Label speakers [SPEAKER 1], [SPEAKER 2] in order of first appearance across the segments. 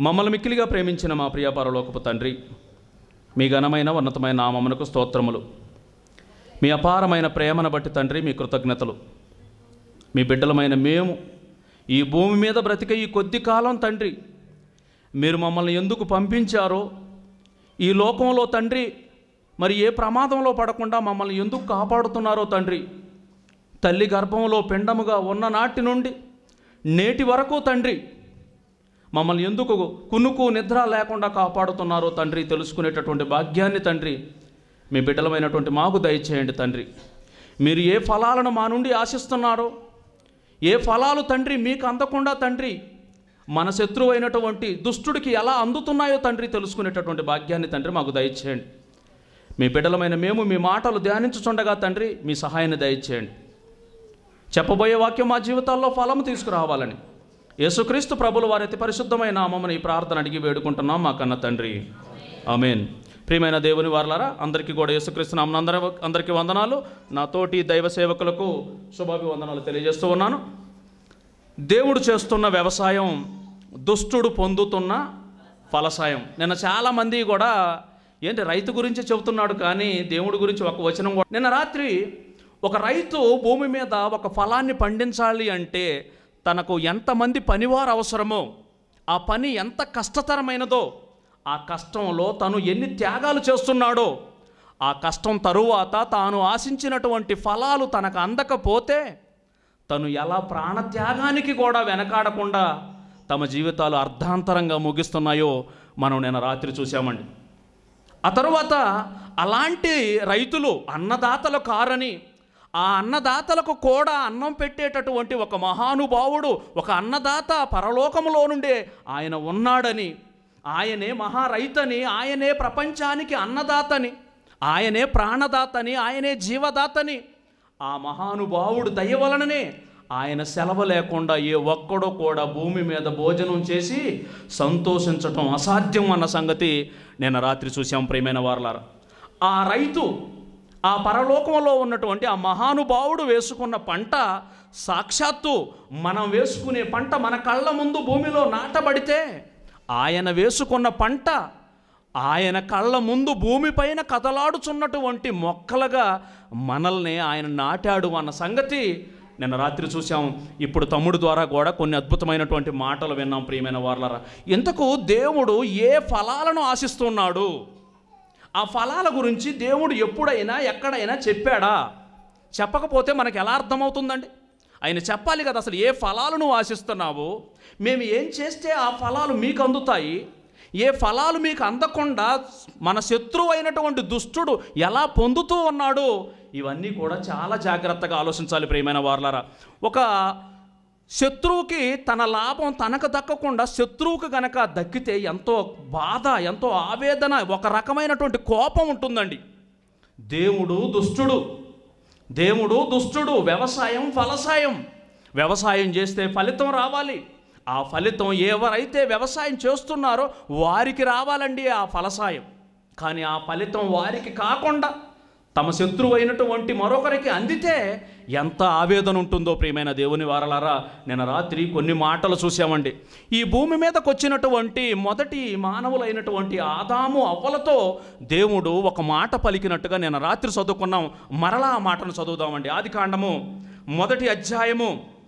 [SPEAKER 1] మమ్మల్ని మిక్కిలిగా ప్రేమించిన మా ప్రియ పరలోకపు తండ్రి మీ ఘనమైన ఉన్నతమైన నామమునకు స్తోత్రములు మీ అపారమైన ప్రేమను బట్టి తండ్రి మీ కృతజ్ఞతలు మీ బిడ్డలమైన మేము ఈ భూమి మీద బ్రతికే ఈ కొద్ది కాలం తండ్రి మీరు మమ్మల్ని ఎందుకు పంపించారో ఈ లోకంలో తండ్రి మరి ఏ ప్రమాదంలో పడకుండా మమ్మల్ని ఎందుకు కాపాడుతున్నారో తండ్రి తల్లి గర్భంలో పిండముగా ఉన్న నాటి నుండి నేటి వరకు తండ్రి మమ్మల్ని ఎందుకు కునుకు నిద్ర లేకుండా కాపాడుతున్నారో తండ్రి తెలుసుకునేటటువంటి భాగ్యాన్ని తండ్రి మీ బిడ్డలమైనటువంటి మాకు దయచేయండి తండ్రి మీరు ఏ ఫలాలను మా నుండి ఆశిస్తున్నారో ఏ ఫలాలు తండ్రి మీకు అందకుండా తండ్రి మన శత్రువు అయినటువంటి దుష్టుడికి ఎలా అందుతున్నాయో తండ్రి తెలుసుకునేటటువంటి భాగ్యాన్ని తండ్రి మాకు దయచేయండి మీ బిడ్డలమైన మేము మీ మాటలు ధ్యానించుచుండగా తండ్రి మీ సహాయాన్ని దయచేయండి చెప్పబోయే వాక్యం మా జీవితాల్లో ఫలము తీసుకురావాలని యేసుక్రీస్తు ప్రభుల వారి అతి పరిశుద్ధమైన నామమున ఈ ప్రార్థన అడిగి వేడుకుంటున్నాం మా కన్న తండ్రి ఆమెన్ ప్రియమైన దేవుని వారలారా అందరికీ కూడా యేసుక్రీస్తు నామన అందరి అందరికీ వందనాలు నా తోటి దైవ సేవకులకు శుభాభివందనాలు తెలియజేస్తూ ఉన్నాను దేవుడు చేస్తున్న వ్యవసాయం దుష్టుడు పొందుతున్న ఫలసాయం నిన్న చాలామంది కూడా ఏంటి రైతు గురించి చెబుతున్నాడు కానీ దేవుడి గురించి ఒక వచనం కూడా నిన్న రాత్రి ఒక రైతు భూమి మీద ఒక ఫలాన్ని పండించాలి అంటే తనకు ఎంతమంది పనివారు అవసరమో ఆ పని ఎంత కష్టతరమైనదో ఆ కష్టంలో తను ఎన్ని త్యాగాలు చేస్తున్నాడో ఆ కష్టం తరువాత తాను ఆశించినటువంటి ఫలాలు తనకు అందకపోతే తను ఎలా ప్రాణత్యాగానికి కూడా వెనకాడకుండా తమ జీవితాలు అర్ధాంతరంగా ముగిస్తున్నాయో మనం నిన్న రాత్రి చూసామండి ఆ తరువాత అలాంటి రైతులు అన్నదాతలు కారని ఆ అన్నదాతలకు కూడా అన్నం పెట్టేటటువంటి ఒక మహానుభావుడు ఒక అన్నదాత పరలోకములో నుండే ఆయన ఉన్నాడని ఆయనే మహారైతని ఆయనే ప్రపంచానికి అన్నదాతని ఆయనే ప్రాణదాతని ఆయనే జీవదాతని ఆ మహానుభావుడు దయ వలననే ఆయన సెలవు లేకుండా ఏ ఒక్కడో కూడా భూమి మీద భోజనం చేసి సంతోషించటం అసాధ్యం అన్న సంగతి నేను రాత్రి చూసాం ప్రియమైన వారలారా ఆ రైతు ఆ పరలోకంలో ఉన్నటువంటి ఆ మహానుభావుడు వేసుకున్న పంట సాక్షాత్తు మనం వేసుకునే పంట మన కళ్ళ ముందు భూమిలో నాటబడితే ఆయన వేసుకున్న పంట ఆయన కళ్ళ ముందు భూమిపైన కదలాడుచున్నటువంటి మొక్కలుగా మనల్ని ఆయన నాటాడు అన్న సంగతి నిన్న రాత్రి చూసాం ఇప్పుడు తమ్ముడు ద్వారా కూడా కొన్ని అద్భుతమైనటువంటి మాటలు విన్నాం ప్రియమైన వార్లరా ఇంతకు దేవుడు ఏ ఫలాలను ఆశిస్తున్నాడు ఆ ఫలాల గురించి దేవుడు ఎప్పుడైనా ఎక్కడైనా చెప్పాడా చెప్పకపోతే మనకు ఎలా అర్థమవుతుందండి ఆయన చెప్పాలి కదా అసలు ఏ ఫలాలు నువ్వు ఆశిస్తున్నావు మేము ఏం చేస్తే ఆ ఫలాలు మీకు అందుతాయి ఏ ఫలాలు మీకు అందకుండా మన శత్రువు అయినటువంటి దుష్టుడు ఎలా పొందుతూ ఉన్నాడు ఇవన్నీ కూడా చాలా జాగ్రత్తగా ఆలోచించాలి ప్రియమైన వార్లారా ఒక శత్రువుకి తన లాభం తనకు దక్కకుండా శత్రువుకు గనక దక్కితే ఎంతో బాధ ఎంతో ఆవేదన ఒక రకమైనటువంటి కోపం ఉంటుందండి దేవుడు దుష్టుడు దేవుడు దుష్టుడు వ్యవసాయం ఫలసాయం వ్యవసాయం చేస్తే ఫలితం రావాలి ఆ ఫలితం ఎవరైతే వ్యవసాయం చేస్తున్నారో వారికి రావాలండి ఆ ఫలసాయం కానీ ఆ ఫలితం వారికి కాకుండా తమ శత్రువు అయినటువంటి మరొకరికి అందితే ఎంత ఆవేదన ఉంటుందో ప్రియమైన దేవుని వారలారా నిన్న రాత్రి కొన్ని మాటలు చూసామండి ఈ భూమి మీదకి వచ్చినటువంటి మొదటి మానవులైనటువంటి ఆదాము అవ్వలతో దేవుడు ఒక మాట పలికినట్టుగా నిన్న రాత్రి చదువుకున్నాం మరలా ఆ మాటను చదువుదామండి ఆది కాండము మొదటి అధ్యాయము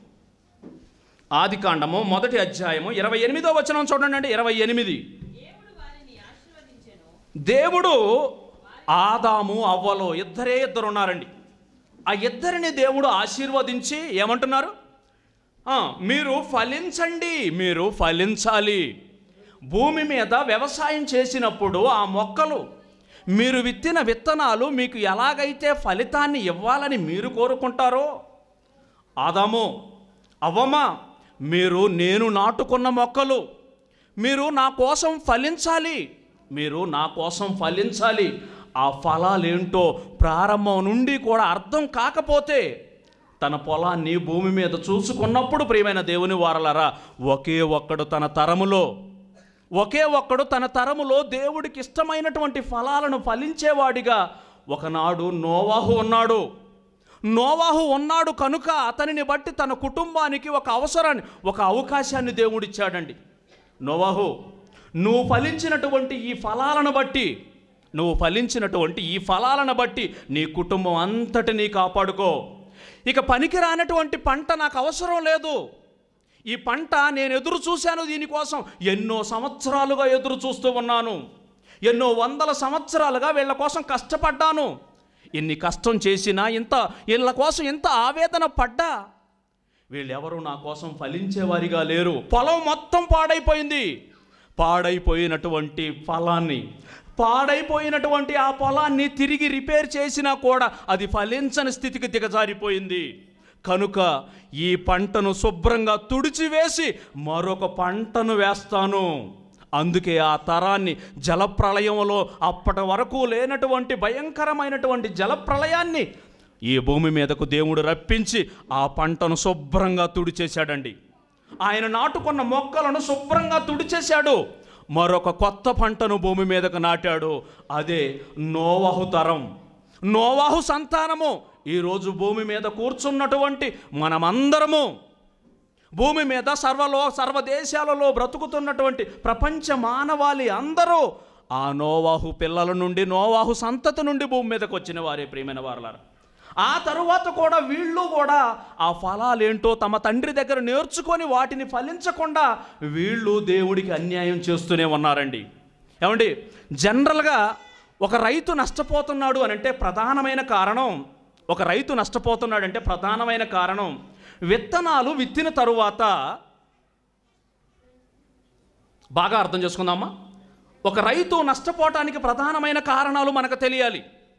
[SPEAKER 1] ఆది కాండము మొదటి అధ్యాయము ఇరవై ఎనిమిదో వచనం చూడండి అండి ఇరవై ఎనిమిది
[SPEAKER 2] దేవుడు వారిని ఆశీర్వదించెను
[SPEAKER 1] దేవుడు ఆదాము అవ్వలో ఇద్దరే ఇద్దరు ఉన్నారండి ఆ ఇద్దరిని దేవుడు ఆశీర్వదించి ఏమంటున్నారు ఆ, మీరు ఫలించండి మీరు ఫలించాలి భూమి మీద వ్యవసాయం చేసినప్పుడు ఆ మొక్కలు మీరు విత్తిన విత్తనాలు మీకు ఎలాగైతే ఫలితాన్ని ఇవ్వాలని మీరు కోరుకుంటారో ఆదాము అవ్వమా మీరు నేను నాటుకున్న మొక్కలు మీరు నా కోసం ఫలించాలి మీరు నా కోసం ఫలించాలి ఆ ఫలాలేంటో ప్రారంభం నుండి కూడా అర్థం కాకపోతే తన పొలాన్ని భూమి మీద చూసుకున్నప్పుడు ప్రియమైన దేవుని వారలరా ఒకే ఒక్కడు తన తరములో ఒకే ఒక్కడు తన తరములో దేవుడికి ఇష్టమైనటువంటి ఫలాలను ఫలించేవాడిగా ఒకనాడు నోవాహు ఉన్నాడు నోవాహు ఉన్నాడు కనుక అతనిని బట్టి తన కుటుంబానికి ఒక అవసరాన్ని ఒక అవకాశాన్ని దేవుడిచ్చాడండి నోవాహు నువ్వు ఫలించినటువంటి ఈ ఫలాలను బట్టి నువ్వు ఫలించినటువంటి ఈ ఫలాలను బట్టి నీ కుటుంబం అంతటినీ కాపాడుకో ఇక పనికి రానటువంటి పంట నాకు అవసరం లేదు ఈ పంట నేను ఎదురు చూశాను దీనికోసం ఎన్నో సంవత్సరాలుగా ఎదురు చూస్తూ ఉన్నాను ఎన్నో వందల సంవత్సరాలుగా వీళ్ళ కోసం కష్టపడ్డాను ఇన్ని కష్టం చేసినా ఇంత వీళ్ళ కోసం ఇంత ఆవేదన పడ్డా వీళ్ళెవరూ నా కోసం ఫలించేవారిగా లేరు పొలం మొత్తం పాడైపోయింది పాడైపోయినటువంటి ఫలాన్ని పాడైపోయినటువంటి ఆ పొలాన్ని తిరిగి రిపేర్ చేసినా కూడా అది ఫలించని స్థితికి దిగజారిపోయింది కనుక ఈ పంటను శుభ్రంగా తుడిచివేసి మరొక పంటను వేస్తాను అందుకే ఆ తరాన్ని జలప్రళయంలో అప్పటి వరకు లేనటువంటి భయంకరమైనటువంటి జలప్రళయాన్ని ఈ భూమి మీదకు దేవుడు రప్పించి ఆ పంటను శుభ్రంగా తుడిచేశాడండి ఆయన నాటుకున్న మొక్కలను శుభ్రంగా తుడిచేశాడు మరొక కొత్త పంటను భూమి మీదకు నాటాడు అదే నోవాహు తరం నోవాహు సంతానము ఈరోజు భూమి మీద కూర్చున్నటువంటి మనమందరము భూమి మీద సర్వలో సర్వదేశాలలో బ్రతుకుతున్నటువంటి ప్రపంచ మానవాళి అందరూ ఆ నోవాహు పిల్లల నుండి నోవాహు సంతతి నుండి భూమి మీదకి వచ్చిన వారే ప్రియమైన వారలారా ఆ తరువాత కూడా వీళ్ళు కూడా ఆ ఫలాలేంటో తమ తండ్రి దగ్గర నేర్చుకొని వాటిని ఫలించకుండా వీళ్ళు దేవుడికి అన్యాయం చేస్తూనే ఉన్నారండి ఏమండి జనరల్గా ఒక రైతు నష్టపోతున్నాడు అని అంటే ప్రధానమైన కారణం ఒక రైతు నష్టపోతున్నాడంటే ప్రధానమైన కారణం విత్తనాలు విత్తిన తరువాత బాగా అర్థం చేసుకుందామా ఒక రైతు నష్టపోవటానికి ప్రధానమైన కారణాలు మనకు తెలియాలి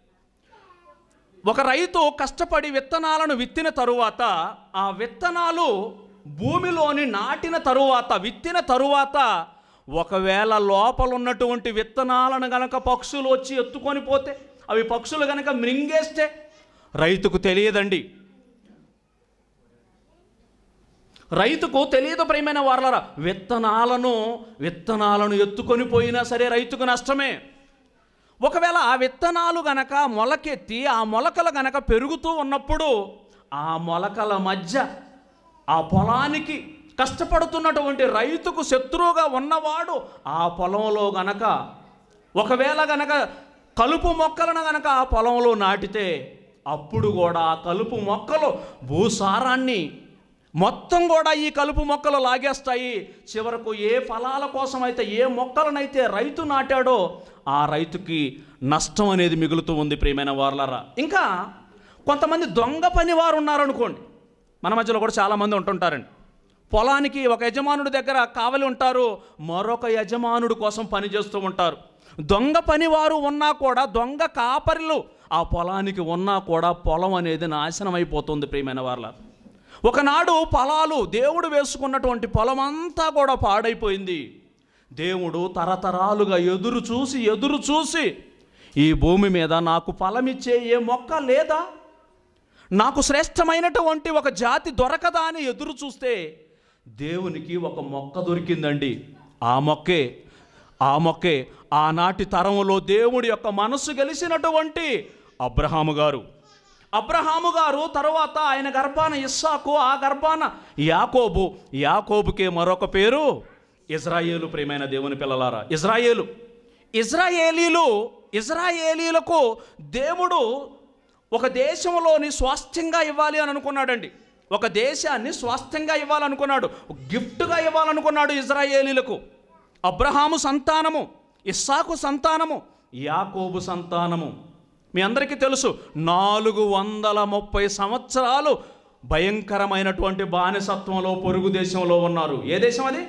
[SPEAKER 1] ఒక రైతు కష్టపడి విత్తనాలను విత్తిన తరువాత ఆ విత్తనాలు భూమిలోని నాటిన తరువాత విత్తిన తరువాత ఒకవేళ లోపల ఉన్నటువంటి విత్తనాలను గనక పక్షులు వచ్చి ఎత్తుకొని పోతే అవి పక్షులు గనక మృంగేస్తే రైతుకు తెలియదండి రైతుకు తెలియదు ప్రియమైన వారలరా విత్తనాలను విత్తనాలను ఎత్తుకొని పోయినా సరే రైతుకు నష్టమే ఒకవేళ ఆ విత్తనాలు గనక మొలకెత్తి ఆ మొలకలు గనక పెరుగుతూ ఉన్నప్పుడు ఆ మొలకల మధ్య ఆ పొలానికి కష్టపడుతున్నటువంటి రైతుకు శత్రువుగా ఉన్నవాడు ఆ పొలంలో గనక ఒకవేళ గనక కలుపు మొక్కలను గనక ఆ పొలంలో నాటితే అప్పుడు కూడా ఆ కలుపు మొక్కలు భూసారాన్ని మొత్తం కూడా ఈ కలుపు మొక్కలు లాగేస్తాయి చివరకు ఏ ఫలాల కోసం అయితే ఏ మొక్కలనైతే రైతు నాటాడో ఆ రైతుకి నష్టం అనేది మిగులుతూ ఉంది ప్రియమైన వార్లరా ఇంకా కొంతమంది దొంగ పని వారు ఉన్నారనుకోండి మన మధ్యలో కూడా చాలామంది ఉంటుంటారండి పొలానికి ఒక యజమానుడి దగ్గర కావలి ఉంటారు మరొక యజమానుడి కోసం పని చేస్తూ ఉంటారు దొంగ పనివారు ఉన్నా కూడా దొంగ కాపరిలు ఆ పొలానికి ఉన్నా కూడా పొలం అనేది నాశనం అయిపోతుంది ప్రియమైన వాళ్ళ ఒకనాడు పొలాలు దేవుడు వేసుకున్నటువంటి పొలం అంతా కూడా పాడైపోయింది దేవుడు తరతరాలుగా ఎదురు చూసి ఎదురు చూసి ఈ భూమి మీద నాకు ఫలమిచ్చే ఏ మొక్క లేదా నాకు శ్రేష్టమైనటువంటి ఒక జాతి దొరకదా అని ఎదురు చూస్తే దేవునికి ఒక మొక్క దొరికిందండి ఆ మొక్కే ఆ మొక్కే ఆనాటి తరంలో దేవుడి యొక్క మనసు గెలిచినటువంటి అబ్రహాము గారు అబ్రహాము గారు తరువాత ఆయన గర్భాన ఇస్సాకు ఆ గర్భాన యాకోబు యాకోబుకే మరొక పేరు ఇజ్రాయేలు ప్రియమైన దేవుని పిల్లలారా ఇజ్రాయేలు ఇజ్రాయేలీలు ఇజ్రాయేలీలకు దేవుడు ఒక దేశంలోని స్వాస్థ్యంగా ఇవ్వాలి అని అనుకున్నాడండి ఒక దేశాన్ని స్వాస్థ్యంగా ఇవ్వాలనుకున్నాడు గిఫ్ట్గా ఇవ్వాలనుకున్నాడు ఇజ్రాయేలీలకు అబ్రహాము సంతానము ఇస్సాకు సంతానము యాకోబు సంతానము మీ అందరికీ తెలుసు నాలుగు వందల ముప్పై సంవత్సరాలు భయంకరమైనటువంటి బానిసత్వంలో పొరుగు దేశంలో ఉన్నారు ఏ దేశం అది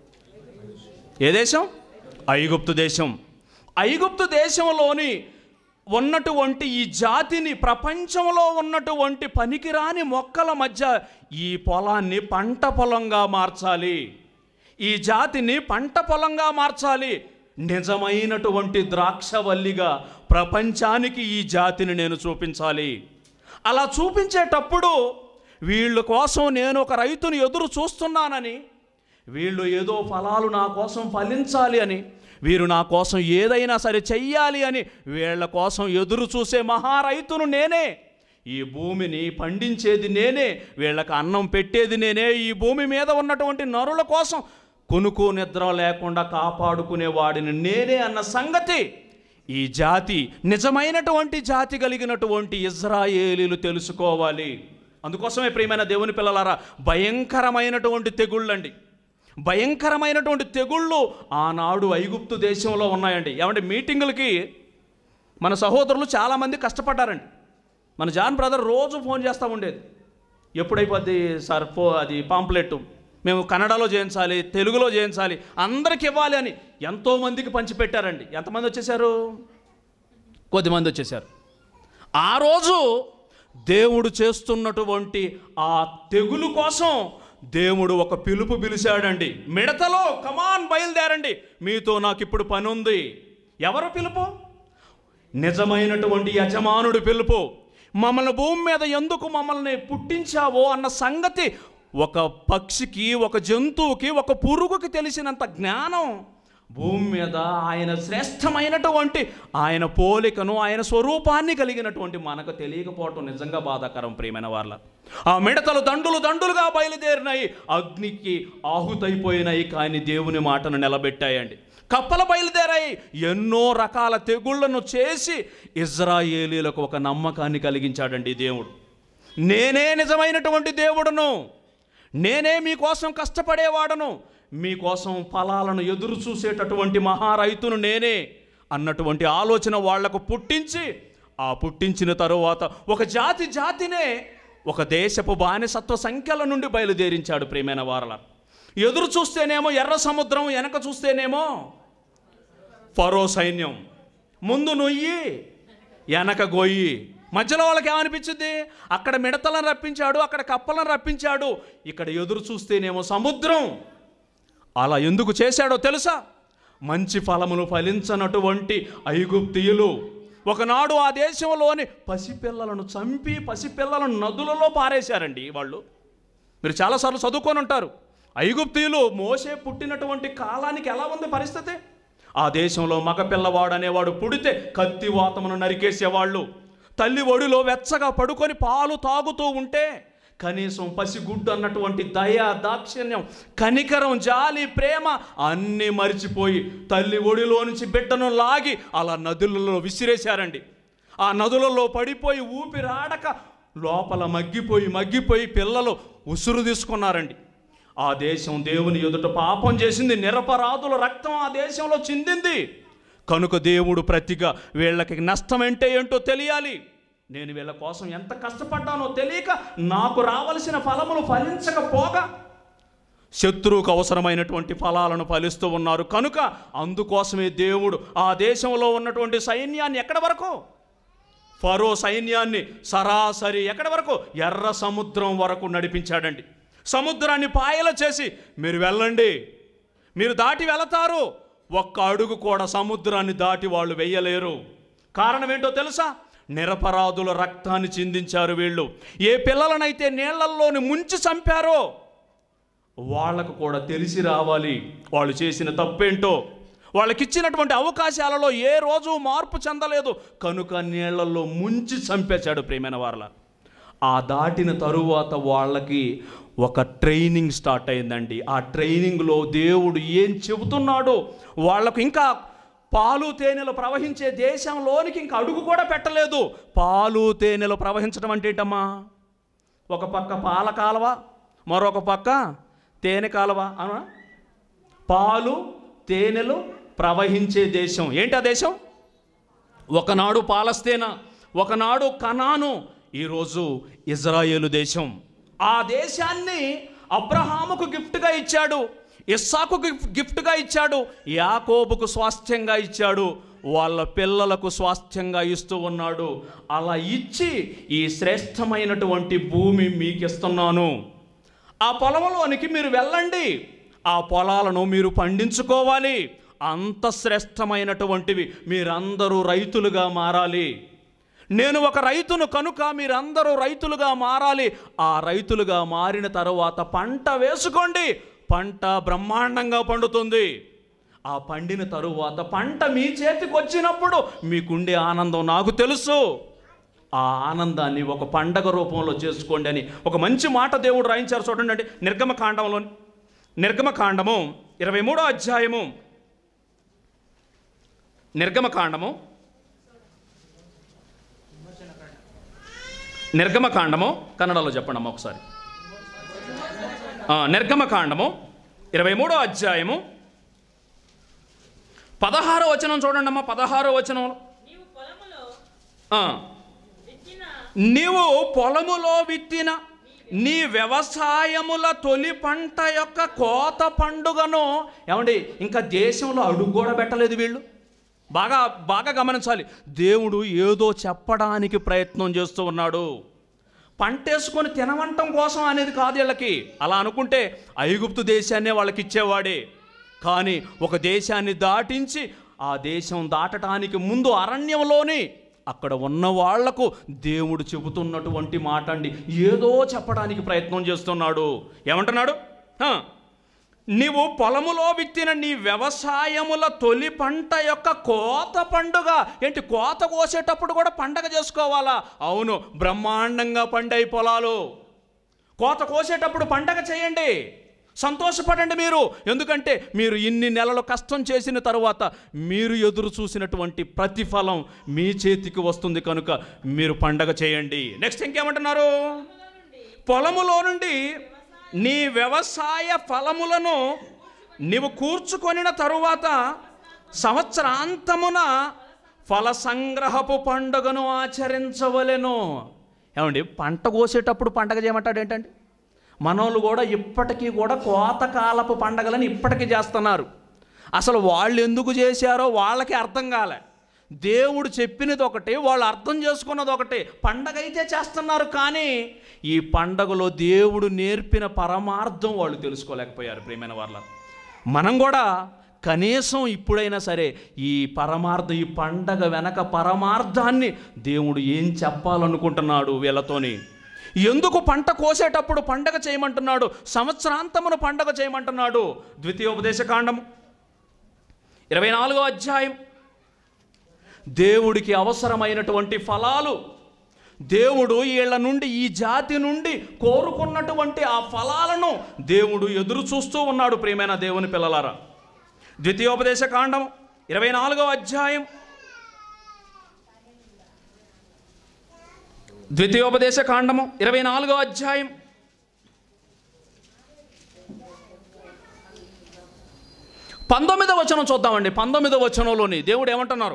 [SPEAKER 1] ఏ దేశం ఐగుప్తు దేశం ఐగుప్తు దేశంలోని ఉన్నటువంటి ఈ జాతిని ప్రపంచంలో ఉన్నటువంటి పనికిరాని మొక్కల మధ్య ఈ పొలాన్ని పంట పొలంగా మార్చాలి ఈ జాతిని పంట పొలంగా మార్చాలి నిజమైనటువంటి ద్రాక్షవల్లిగా ప్రపంచానికి ఈ జాతిని నేను చూపించాలి అలా చూపించేటప్పుడు వీళ్ళ కోసం నేను ఒక రైతుని ఎదురు చూస్తున్నానని వీళ్ళు ఏదో ఫలాలు నా కోసం ఫలించాలి అని వీరు నా కోసం ఏదైనా సరే చెయ్యాలి అని వీళ్ళ కోసం ఎదురు చూసే మహా రైతును నేనే ఈ భూమిని పండించేది నేనే వీళ్ళకి అన్నం పెట్టేది నేనే ఈ భూమి మీద ఉన్నటువంటి నరుల కోసం కొనుకు నిద్ర లేకుండా కాపాడుకునే వాడిని నేనే అన్న సంగతి ఈ జాతి నిజమైనటువంటి జాతి కలిగినటువంటి ఇజ్రాయేలీలు తెలుసుకోవాలి అందుకోసమే ప్రియమైన దేవుని పిల్లలారా భయంకరమైనటువంటి తెగుళ్ళండి భయంకరమైనటువంటి తెగుళ్ళు ఆనాడు ఐగుప్తు దేశంలో ఉన్నాయండి ఏమంటే మీటింగులకి మన సహోదరులు చాలామంది కష్టపడ్డారండి మన జాన్ బ్రదర్ రోజు ఫోన్ చేస్తూ ఉండేది ఎప్పుడైపోద్ది సార్ ఫో అది పాంప్లెట్ మేము కన్నడలో చేయించాలి తెలుగులో చేయించాలి అందరికి ఇవ్వాలి అని ఎంతోమందికి పంచిపెట్టారండి ఎంతమంది వచ్చేసారు కొద్దిమంది వచ్చేసారు ఆ రోజు దేవుడు చేస్తున్నటువంటి ఆ తెగులు కోసం దేవుడు ఒక పిలుపు పిలిచాడండి మిడతలో కమాన్ బయలుదేరండి మీతో నాకు ఇప్పుడు పని ఉంది ఎవరు పిలుపు నిజమైనటువంటి యజమానుడు పిలుపు మమ్మల్ని భూమి మీద ఎందుకు మమ్మల్ని పుట్టించావో అన్న సంగతి ఒక పక్షికి ఒక జంతువుకి ఒక పురుగుకి తెలిసినంత జ్ఞానం భూమి మీద ఆయన శ్రేష్టమైనటువంటి ఆయన పోలికను ఆయన స్వరూపాన్ని కలిగినటువంటి మనకు తెలియకపోవటం నిజంగా బాధాకరం ప్రియమైన వాళ్ళ ఆ మిడతలు దండులు దండులుగా బయలుదేరినాయి అగ్నికి ఆహుతైపోయినాయి కానీ దేవుని మాటను నిలబెట్టాయండి కప్పలు బయలుదేరాయి ఎన్నో రకాల తెగుళ్లను చేసి ఇజ్రాయేలీలకు ఒక నమ్మకాన్ని కలిగించాడండి దేవుడు నేనే నిజమైనటువంటి దేవుడును నేనే మీకోసం కష్టపడేవాడను మీకోసం ఫలాలను ఎదురు చూసేటటువంటి మహారైతును నేనే అన్నటువంటి ఆలోచన వాళ్లకు పుట్టించి ఆ పుట్టించిన తరువాత ఒక జాతి జాతినే ఒక దేశపు బానిసత్వ సంఖ్యల నుండి బయలుదేరించాడు ప్రియమైన వారల ఎదురు చూస్తేనేమో ఎర్ర సముద్రం వెనక చూస్తేనేమో ఫరో సైన్యం ముందు నొయ్యి వెనక గొయ్యి మధ్యలో వాళ్ళకి ఏమనిపించింది అక్కడ మిడతలను రప్పించాడు అక్కడ కప్పలను రప్పించాడు ఇక్కడ ఎదురు చూస్తేనేమో సముద్రం అలా ఎందుకు చేశాడో తెలుసా మంచి ఫలములు ఫలించనటువంటి ఐగుప్తియులు ఒకనాడు ఆ దేశంలోని పసిపిల్లలను చంపి పసిపిల్లలను నదులలో పారేశారండి వాళ్ళు మీరు చాలాసార్లు చదువుకొని ఉంటారు ఐగుప్తీయులు మోసే పుట్టినటువంటి కాలానికి ఎలా ఉంది పరిస్థితి ఆ దేశంలో మగ పిల్లవాడు అనేవాడు పుడితే కత్తి వాతమును నరికేసేవాళ్ళు తల్లి ఒడిలో వెచ్చగా పడుకొని పాలు తాగుతూ ఉంటే కనీసం పసిగుడ్డు అన్నటువంటి దయ దాక్షిణ్యం కనికరం జాలి ప్రేమ అన్నీ మరిచిపోయి తల్లి ఒడిలో నుంచి బిడ్డను లాగి అలా నదులలో విసిరేశారండి ఆ నదులలో పడిపోయి ఊపిరాడక లోపల మగ్గిపోయి మగ్గిపోయి పిల్లలు ఉసురు తీసుకున్నారండి ఆ దేశం దేవుని ఎదుట పాపం చేసింది నిరపరాధుల రక్తం ఆ దేశంలో చిందింది కనుక దేవుడు ప్రతిగా వీళ్ళకి నష్టం అంటే ఏంటో తెలియాలి నేను వీళ్ళ కోసం ఎంత కష్టపడ్డానో తెలియక నాకు రావలసిన ఫలములు ఫలించకపోగా శత్రువుకు అవసరమైనటువంటి ఫలాలను ఫలిస్తూ ఉన్నారు కనుక అందుకోసమే దేవుడు ఆ దేశంలో ఉన్నటువంటి సైన్యాన్ని ఎక్కడి వరకు ఫరో సైన్యాన్ని సరాసరి ఎక్కడి వరకు ఎర్ర సముద్రం వరకు నడిపించాడండి సముద్రాన్ని పాయల చేసి మీరు వెళ్ళండి మీరు దాటి వెళతారు ఒక్క అడుగు కూడా సముద్రాన్ని దాటి వాళ్ళు వెయ్యలేరు కారణం ఏంటో తెలుసా నిరపరాధుల రక్తాన్ని చిందించారు వీళ్ళు ఏ పిల్లలనైతే నీళ్లల్లోని ముంచి చంపారో వాళ్ళకు కూడా తెలిసి రావాలి వాళ్ళు చేసిన తప్పేంటో వాళ్ళకిచ్చినటువంటి అవకాశాలలో ఏ రోజు మార్పు చెందలేదు కనుక నీళ్లలో ముంచి చంపేశాడు ప్రేమైన వాళ్ళ ఆ దాటిన తరువాత వాళ్ళకి ఒక ట్రైనింగ్ స్టార్ట్ అయిందండి ఆ ట్రైనింగ్లో దేవుడు ఏం చెబుతున్నాడో వాళ్ళకు ఇంకా పాలు తేనెలు ప్రవహించే దేశంలోనికి ఇంకా అడుగు కూడా పెట్టలేదు పాలు తేనెలు ప్రవహించడం అంటే ఏంటమ్మా ఒక పక్క పాల కాలువ మరొక పక్క తేనె కాలువ అనా పాలు తేనెలు ప్రవహించే దేశం ఏంటి ఆ దేశం ఒకనాడు పాలస్తీనా ఒకనాడు కనాను ఈరోజు ఇజ్రాయేలు దేశం ఆ దేశాన్ని అబ్రహాముకు గిఫ్ట్గా ఇచ్చాడు ఇస్సాకు గిఫ్- గిఫ్ట్గా ఇచ్చాడు యాకోబుకు స్వాస్థ్యంగా ఇచ్చాడు వాళ్ళ పిల్లలకు స్వాస్థ్యంగా ఇస్తూ ఉన్నాడు అలా ఇచ్చి ఈ శ్రేష్టమైనటువంటి భూమి మీకు ఇస్తున్నాను ఆ పొలంలోనికి మీరు వెళ్ళండి ఆ పొలాలను మీరు పండించుకోవాలి అంత శ్రేష్టమైనటువంటివి మీరందరూ రైతులుగా మారాలి నేను ఒక రైతును కనుక మీరందరూ రైతులుగా మారాలి ఆ రైతులుగా మారిన తరువాత పంట వేసుకోండి పంట బ్రహ్మాండంగా పండుతుంది ఆ పండిన తరువాత పంట మీ చేతికి వచ్చినప్పుడు మీకుండే ఆనందం నాకు తెలుసు ఆ ఆనందాన్ని ఒక పండగ రూపంలో చేసుకోండి అని ఒక మంచి మాట దేవుడు రాయించారు చూడండి అండి నిర్గమకాండంలో నిర్గమకాండము ఇరవై మూడో అధ్యాయము నిర్గమకాండము నిర్గమకాండము కన్నడలో చెప్పండి అమ్మ ఒకసారి ఆ, నిర్గమకాండము ఇరవై మూడో అధ్యాయము పదహారో వచనం చూడండి అమ్మా పదహారో వచనం
[SPEAKER 2] నీవు పొలములో
[SPEAKER 1] ఆ,
[SPEAKER 2] విత్తిన
[SPEAKER 1] నీవు పొలములో విత్తిన నీ వ్యవసాయముల తొలి పంట యొక్క కోత పండుగను ఏమండి ఇంకా దేశంలో అడుగు కూడా పెట్టలేదు వీళ్ళు బాగా బాగా గమనించాలి దేవుడు ఏదో చెప్పడానికి ప్రయత్నం చేస్తూ ఉన్నాడు పంటేసుకొని తినవంటం కోసం అనేది కాదు వీళ్ళకి అలా అనుకుంటే ఐగుప్తు దేశాన్నే వాళ్ళకి ఇచ్చేవాడే కానీ ఒక దేశాన్ని దాటించి ఆ దేశం దాటడానికి ముందు అరణ్యంలోని అక్కడ ఉన్న వాళ్లకు దేవుడు చెబుతున్నటువంటి మాట అండి ఏదో చెప్పడానికి ప్రయత్నం చేస్తున్నాడు ఏమంటున్నాడు హ, నీవు పొలములో విత్తిన నీ వ్యవసాయముల తొలి పంట యొక్క కోత పండుగ ఏంటి కోత కోసేటప్పుడు కూడా పండగ చేసుకోవాలా అవును బ్రహ్మాండంగా పండాయి పొలాలు కోత కోసేటప్పుడు పండగ చేయండి సంతోషపడండి మీరు ఎందుకంటే మీరు ఇన్ని నెలలు కష్టం చేసిన తరువాత మీరు ఎదురు చూసినటువంటి ప్రతిఫలం మీ చేతికి వస్తుంది కనుక మీరు పండగ చేయండి నెక్స్ట్ ఇంకేమంటున్నారు పొలములో నుండి నీ వ్యవసాయ ఫలములను నీవు కూర్చుకొనిన తరువాత సంవత్సరాంతమున ఫల సంగ్రహపు పండుగను ఆచరించవలెను ఏమండి పంట కోసేటప్పుడు పండగ చేయమంటాడు ఏంటండి మనోళ్ళు కూడా ఇప్పటికీ కూడా కోతకాలపు పండగలని ఇప్పటికీ చేస్తున్నారు అసలు వాళ్ళు ఎందుకు చేశారో వాళ్ళకి అర్థం కాలే దేవుడు చెప్పినది ఒకటి వాళ్ళు అర్థం చేసుకున్నది ఒకటి పండగ అయితే చేస్తున్నారు కానీ ఈ పండగలో దేవుడు నేర్పిన పరమార్థం వాళ్ళు తెలుసుకోలేకపోయారు ప్రియమైన వాళ్ళ మనం కూడా కనీసం ఇప్పుడైనా సరే ఈ పరమార్థం ఈ పండగ వెనక పరమార్థాన్ని దేవుడు ఏం చెప్పాలనుకుంటున్నాడు వీళ్ళతోని ఎందుకు పంట కోసేటప్పుడు పండగ చేయమంటున్నాడు సంవత్సరాంతమును పండగ చేయమంటున్నాడు ద్వితీయోపదేశకాండము ఇరవై నాలుగో అధ్యాయం దేవుడికి అవసరమైనటువంటి ఫలాలు దేవుడు వీళ్ళ నుండి ఈ జాతి నుండి కోరుకున్నటువంటి ఆ ఫలాలను దేవుడు ఎదురు చూస్తూ ఉన్నాడు ప్రియమైన దేవుని పిల్లలారా ద్వితీయోపదేశ కాండం ఇరవై నాలుగో అధ్యాయం ద్వితీయోపదేశ కాండము ఇరవై నాలుగో అధ్యాయం పంతొమ్మిదో వచనం చూద్దామండి పంతొమ్మిదో వచనంలోని దేవుడు ఏమంటున్నారు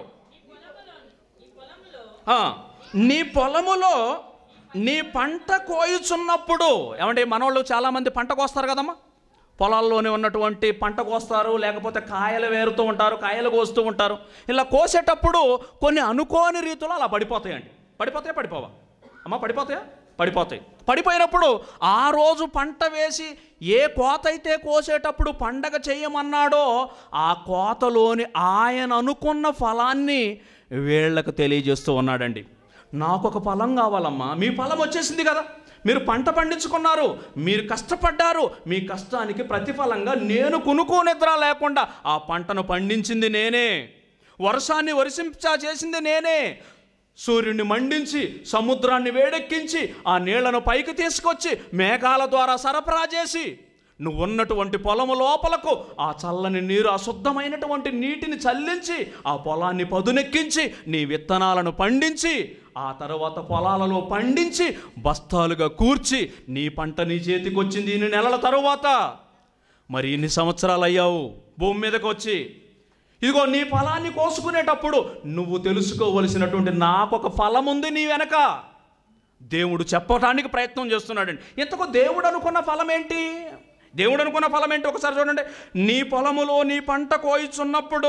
[SPEAKER 1] ఆ, నీ పొలములో నీ పంట కోయుచున్నప్పుడు ఏమంటే మనోళ్ళు చాలామంది పంట కోస్తారు కదమ్మా పొలాల్లోనే ఉన్నటువంటి పంట కోస్తారు లేకపోతే కాయలు వేరుతూ ఉంటారు కాయలు కోస్తూ ఉంటారు ఇలా కోసేటప్పుడు కొన్ని అనుకోని రీతిలో అలా పడిపోతాయండి పడిపోతాయా పడిపోవా అమ్మ పడిపోతాయా పడిపోతాయి పడిపోయినప్పుడు ఆ రోజు పంట వేసి ఏ కోత అయితే కోసేటప్పుడు పండగ చేయమన్నాడో ఆ కోతలోని ఆయన అనుకున్న ఫలాన్ని వీళ్ళకు తెలియజేస్తూ ఉన్నాడండి నాకు ఒక ఫలం కావాలమ్మా మీ ఫలం వచ్చేసింది కదా మీరు పంట పండించుకున్నారు మీరు కష్టపడ్డారు మీ కష్టానికి ప్రతిఫలంగా నేను కునుకు నిద్ర లేకుండా ఆ పంటను పండించింది నేనే వర్షాన్ని వర్షించా చేసింది నేనే సూర్యుడిని మండించి సముద్రాన్ని వేడెక్కించి ఆ నీళ్లను పైకి తీసుకొచ్చి మేఘాల ద్వారా సరఫరా చేసి నువ్వు ఉన్నటువంటి పొలము లోపలకు ఆ చల్లని నీరు అశుద్ధమైనటువంటి నీటిని చల్లించి ఆ పొలాన్ని పదునెక్కించి నీ విత్తనాలను పండించి ఆ తర్వాత పొలాలలో పండించి బస్తాలుగా కూర్చి నీ పంట నీ చేతికి వచ్చింది ఇన్ని నెలల తరువాత మరి ఇన్ని సంవత్సరాలు అయ్యావు భూమి మీదకి వచ్చి ఇదిగో నీ ఫలాన్ని కోసుకునేటప్పుడు నువ్వు తెలుసుకోవలసినటువంటి నాకొక ఫలం ఉంది నీ వెనక దేవుడు చెప్పటానికి ప్రయత్నం చేస్తున్నాడండి ఇంతకు దేవుడు అనుకున్న ఫలం ఏంటి దేవుడు అనుకున్న ఫలం ఏంటి ఒకసారి చూడండి నీ పొలములో నీ పంట కోయిచున్నప్పుడు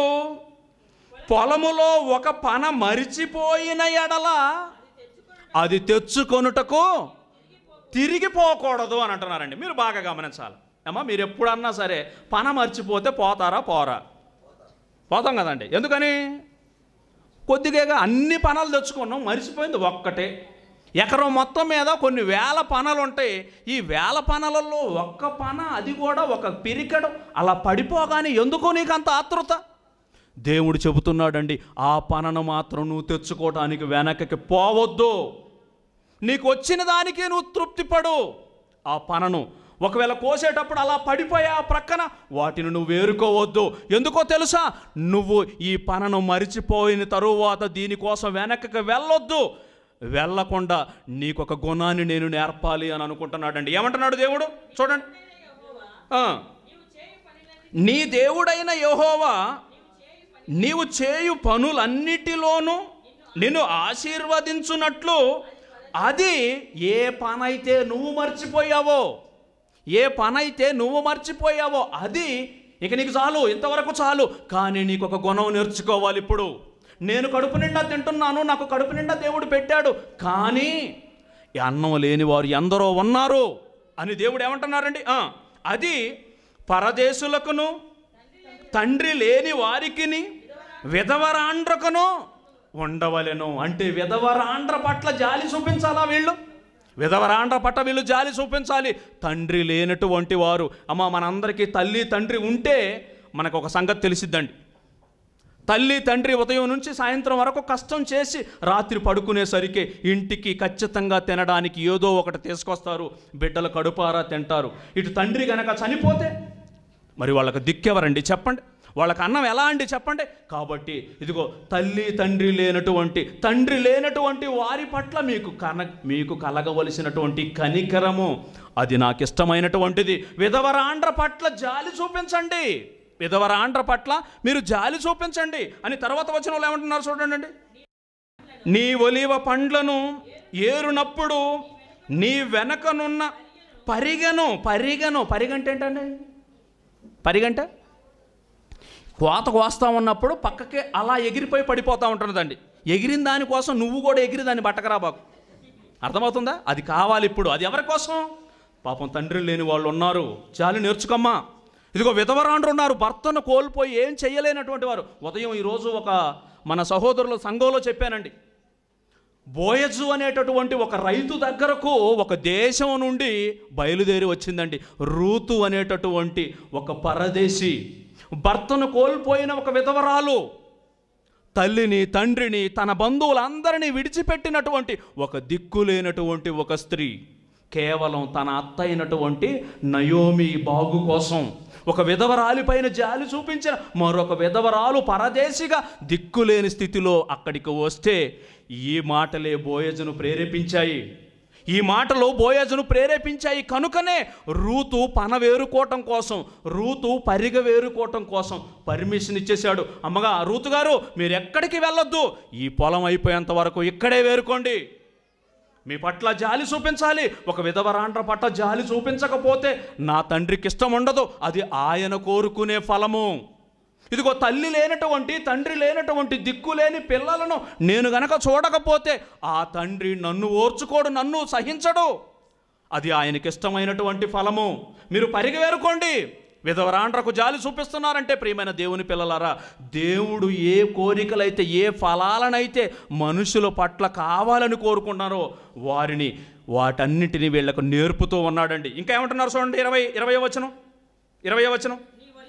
[SPEAKER 1] పొలములో ఒక పన మరిచిపోయిన ఎడల అది తెచ్చుకొనుటకు తిరిగిపోకూడదు అని అంటున్నారండి మీరు బాగా గమనించాలి అమ్మా మీరు ఎప్పుడన్నా సరే పన మర్చిపోతే పోతారా పోరా పోతాం కదండి ఎందుకని కొద్దిగా అన్ని పనులు తెచ్చుకున్నాం మర్చిపోయింది ఒక్కటే ఎకరం మొత్తం మీద కొన్ని వేల పనులు ఉంటాయి ఈ వేల పనులలో ఒక్క పన అది కూడా ఒక పిరికడం అలా పడిపోగానే ఎందుకు నీకు అంత ఆతృత దేవుడు చెబుతున్నాడండి ఆ పనను మాత్రం నువ్వు తెచ్చుకోవటానికి వెనకకి పోవద్దు నీకు వచ్చిన దానికి నువ్వు తృప్తిపడు ఆ పనను ఒకవేళ కోసేటప్పుడు అలా పడిపోయా ప్రక్కన వాటిని నువ్వు వేరుకోవద్దు ఎందుకో తెలుసా నువ్వు ఈ పనను మరిచిపోయిన తరువాత దీనికోసం వెనక్కి వెళ్ళొద్దు వెళ్ళకుండా నీకొక గుణాన్ని నేను నేర్పాలి అని అనుకుంటున్నాడండి ఏమంటున్నాడు దేవుడు చూడండి ఆ. నీ దేవుడైన యెహోవా నీవు చేయు పనులన్నిటిలోనూ నిన్ను ఆశీర్వదించున్నట్లు అది ఏ పనైతే నువ్వు మర్చిపోయావో ఏ పనైతే నువ్వు మర్చిపోయావో అది ఇక నీకు చాలు ఇంతవరకు చాలు కానీ నీకు ఒక గుణం నేర్చుకోవాలి ఇప్పుడు నేను కడుపు నిండా తింటున్నాను నాకు కడుపు నిండా దేవుడు పెట్టాడు కానీ ఈ అన్నం లేని వారు ఎందరో ఉన్నారు అని దేవుడు ఏమంటున్నారండి ఆ, అది పరదేశులకును తండ్రి లేని వారికిని విధవరాండ్రకును ఉండవలెను అంటే విధవరాండ్ర పట్ల జాలి చూపించాలా వీళ్ళు విధవరాండ్ర పట్ల వీళ్ళు జాలి చూపించాలి తండ్రి లేనటువంటి వారు అమ్మ మనందరికీ తల్లి తండ్రి ఉంటే మనకు ఒక సంగతి తెలిసిద్దండి తల్లి తండ్రి ఉదయం నుంచి సాయంత్రం వరకు కష్టం చేసి రాత్రి పడుకునేసరికి ఇంటికి ఖచ్చితంగా తినడానికి ఏదో ఒకటి తీసుకొస్తారు బిడ్డలు కడుపారా తింటారు ఇటు తండ్రి గనక చనిపోతే మరి వాళ్ళకి దిక్కెవరండి చెప్పండి వాళ్ళకి అన్నం ఎలా అండి చెప్పండి కాబట్టి ఇదిగో తల్లి తండ్రి లేనటువంటి తండ్రి లేనటువంటి వారి పట్ల మీకు కన మీకు కలగవలసినటువంటి కనికరము అది నాకు ఇష్టమైనటువంటిది విధవరాండ్ర పట్ల జాలి చూపించండి విధవరాండ్ర పట్ల మీరు జాలి చూపించండి అని తర్వాత వచ్చిన వాళ్ళు ఏమంటున్నారు చూడండి నీ ఒలివ పండ్లను ఏరునప్పుడు నీ వెనకనున్న పరిగను పరిగను పరిగంటే ఏంటండి పరిగంట కోత కోస్తా ఉన్నప్పుడు పక్కకే అలా ఎగిరిపోయి పడిపోతూ ఉంటున్నదండి ఎగిరిన దానికోసం నువ్వు కూడా ఎగిరి దాన్ని బట్టకరా బాకు అర్థమవుతుందా అది కావాలి ఇప్పుడు అది ఎవరి కోసం పాపం తండ్రి లేని వాళ్ళు ఉన్నారు చాలు నేర్చుకోమ్మా ఇదిగో విధవరాండ్రు ఉన్నారు భర్తను కోల్పోయి ఏం చేయలేనటువంటి వారు ఉదయం ఈరోజు ఒక మన సహోదరుల సంఘంలో చెప్పానండి బోయజు అనేటటువంటి ఒక రైతు దగ్గరకు ఒక దేశం నుండి బయలుదేరి వచ్చిందండి రూతు అనేటటువంటి ఒక పరదేశి భర్తను కోల్పోయిన ఒక విధవరాలు తల్లిని తండ్రిని తన బంధువులందరినీ విడిచిపెట్టినటువంటి ఒక దిక్కులేనటువంటి ఒక స్త్రీ కేవలం తన అత్త అయినటువంటి నయోమి బాగు కోసం ఒక విధవరాలిపైన జాలి చూపించిన మరొక విధవరాలు పరదేశిగా దిక్కులేని స్థితిలో అక్కడికి వస్తే ఈ మాటలే బోయజును ప్రేరేపించాయి ఈ మాటలు బోయజును ప్రేరేపించాయి కనుకనే రూతు పన వేరుకోవటం కోసం రూతు పరిగ వేరుకోవటం కోసం పర్మిషన్ ఇచ్చేశాడు అమ్మగా రూతు గారు మీరు ఎక్కడికి వెళ్ళొద్దు ఈ పొలం అయిపోయేంత వరకు ఇక్కడే వేరుకోండి మీ పట్ల జాలి చూపించాలి ఒక విధవరాండ్ర పట్ల జాలి చూపించకపోతే నా తండ్రికి ఇష్టం ఉండదు అది ఆయన కోరుకునే ఫలము ఇదిగో తల్లి లేనటువంటి తండ్రి లేనటువంటి దిక్కు లేని పిల్లలను నేను గనక చూడకపోతే ఆ తండ్రి నన్ను ఓర్చుకోడు నన్ను సహించడు అది ఆయనకి ఇష్టమైనటువంటి ఫలము మీరు పరిగెవేరుకోండి విధవరాండ్రకు జాలి చూపిస్తున్నారంటే ప్రియమైన దేవుని పిల్లలారా దేవుడు ఏ కోరికలైతే ఏ ఫలాలనైతే మనుషుల పట్ల కావాలని కోరుకున్నారో వారిని వాటన్నిటిని వీళ్ళకు నేర్పుతూ ఉన్నాడండి ఇంకా ఏమంటున్నారు చూడండి ఇరవై ఇరవై వచనం ఇరవై వచనం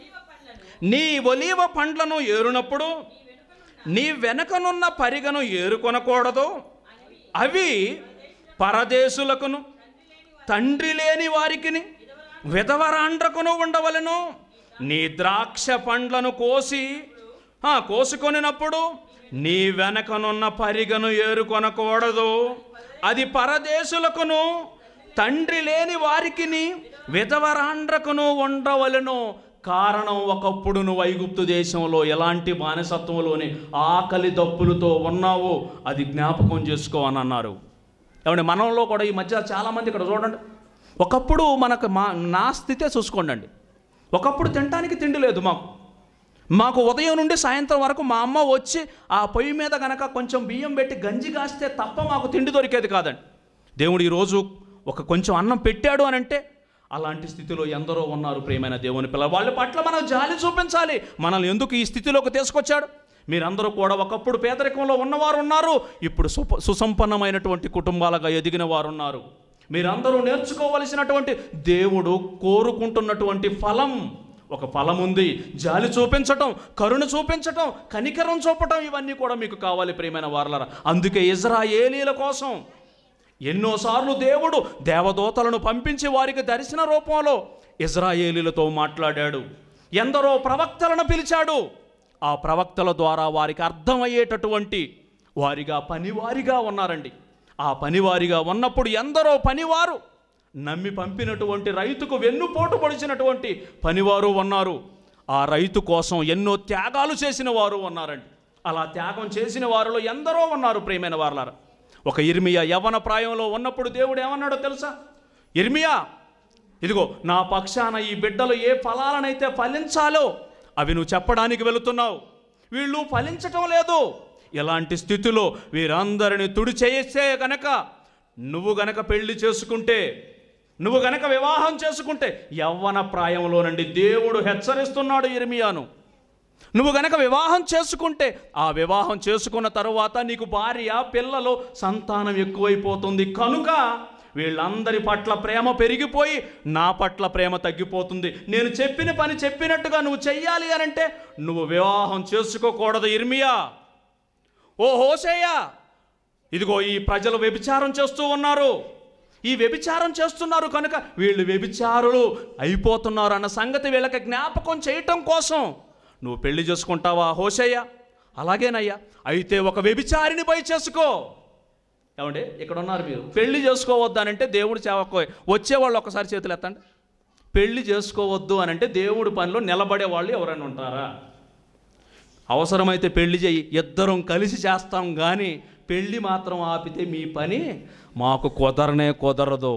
[SPEAKER 2] నీ ఒలీవ పండ్లను
[SPEAKER 1] నీ ఒలీవ పండ్లను ఏరునప్పుడు నీ వెనకనున్న పరిగను ఏరుకొనకూడదు అవి పరదేశులకును తండ్రి లేని వారికిని విధవరాండ్రకును ఉండవలను నీ ద్రాక్ష పండ్లను కోసి ఆ, కోసుకొనినప్పుడు నీ వెనకనున్న పరిగను ఏరుకొనకూడదు అది పరదేశులకును తండ్రి లేని వారికిని విధవరాండ్రకును ఉండవలను కారణం ఒకప్పుడు నువ్వు ఐగుప్తు దేశంలో ఎలాంటి బానిసత్వంలోని ఆకలి దప్పులతో ఉన్నావో అది జ్ఞాపకం చేసుకో అని అన్నారు ఏమంటే మనంలో కూడా ఈ మధ్య చాలామంది ఇక్కడ చూడండి ఒకప్పుడు మనకు మా నా స్థితే చూసుకోండి అండి ఒకప్పుడు తినడానికి తిండి లేదు మాకు మాకు ఉదయం నుండి సాయంత్రం వరకు మా అమ్మ వచ్చి ఆ పొయ్యి మీద గనక కొంచెం బియ్యం పెట్టి గంజి కాస్తే తప్ప మాకు తిండి దొరికేది కాదండి దేవుడు ఈరోజు ఒక కొంచెం అన్నం పెట్టాడు అని అంటే అలాంటి స్థితిలో ఎందరో ఉన్నారు ప్రియమైన దేవుని పిల్లలు వాళ్ళ పట్ల మనం జాలి చూపించాలి మనల్ని ఎందుకు ఈ స్థితిలోకి తీసుకొచ్చాడు మీరందరూ కూడా ఒకప్పుడు పేదరికంలో ఉన్నవారు ఉన్నారు ఇప్పుడు సుప సుసంపన్నమైనటువంటి కుటుంబాలుగా ఎదిగిన వారు ఉన్నారు మీరందరూ నేర్చుకోవలసినటువంటి దేవుడు కోరుకుంటున్నటువంటి ఫలం ఒక ఫలం ఉంది జాలి చూపించటం కరుణ చూపించటం కనికరం చూపటం ఇవన్నీ కూడా మీకు కావాలి ప్రియమైన వారలరా అందుకే ఇజ్రాయేలీల కోసం ఎన్నోసార్లు దేవుడు దేవదూతలను పంపించి వారికి దర్శన రూపంలో ఇజ్రాయేలీలతో మాట్లాడాడు ఎందరో ప్రవక్తలను పిలిచాడు ఆ ప్రవక్తల ద్వారా వారికి అర్థమయ్యేటటువంటి వారిగా పనివారిగా ఉన్నారండి ఆ పనివారిగా ఉన్నప్పుడు ఎందరో పనివారు నమ్మి పంపినటువంటి రైతుకు వెన్నుపోటు పొడిచినటువంటి పనివారు ఉన్నారు ఆ రైతు కోసం ఎన్నో త్యాగాలు చేసిన వారు ఉన్నారండి అలా త్యాగం చేసిన వారిలో ఎందరో ఉన్నారు ప్రియమైన వారలారా ఒక ఇర్మియా యవన ప్రాయంలో ఉన్నప్పుడు దేవుడు ఏమన్నాడో తెలుసా ఇర్మియా ఇదిగో నా పక్షాన ఈ బిడ్డలు ఏ ఫలాలనైతే ఫలించాలో అవి నువ్వు చెప్పడానికి వెళుతున్నావు వీళ్ళు ఫలించటం లేదు ఇలాంటి స్థితిలో వీరందరిని తుడి చేస్తే గనక నువ్వు గనక పెళ్లి చేసుకుంటే నువ్వు గనక వివాహం చేసుకుంటే యవ్వన ప్రాయంలోనండి దేవుడు హెచ్చరిస్తున్నాడు ఇర్మియాను నువ్వు గనక వివాహం చేసుకుంటే ఆ వివాహం చేసుకున్న తరువాత నీకు భార్య పిల్లలు సంతానం ఎక్కువైపోతుంది కనుక వీళ్ళందరి పట్ల ప్రేమ పెరిగిపోయి నా పట్ల ప్రేమ తగ్గిపోతుంది నేను చెప్పిన పని చెప్పినట్టుగా నువ్వు చెయ్యాలి అని అంటే నువ్వు వివాహం చేసుకోకూడదు ఇర్మియా ఓ హోసేయ ఇదిగో ఈ ప్రజలు వ్యభిచారం చేస్తూ ఉన్నారు ఈ వ్యభిచారం చేస్తున్నారు కనుక వీళ్ళు వ్యభిచారులు అయిపోతున్నారు అన్న సంగతి వీళ్ళకి జ్ఞాపకం చేయటం కోసం నువ్వు పెళ్లి చేసుకుంటావా హోషయ్య అలాగేనయ్యా అయితే ఒక వ్యభిచారిని పై చేసుకో ఏమండి ఇక్కడ ఉన్నారు మీరు పెళ్లి చేసుకోవద్దు అంటే దేవుడు చేవకో వచ్చేవాళ్ళు ఒకసారి చేతులు ఎత్తండి పెళ్లి చేసుకోవద్దు అని అంటే దేవుడి పనిలో నిలబడే వాళ్ళు ఎవరైనా ఉంటారా అవసరమైతే పెళ్లి చేయి ఇద్దరం కలిసి చేస్తాం కానీ పెళ్లి మాత్రం ఆపితే మీ పని మాకు కుదరనే కుదరదు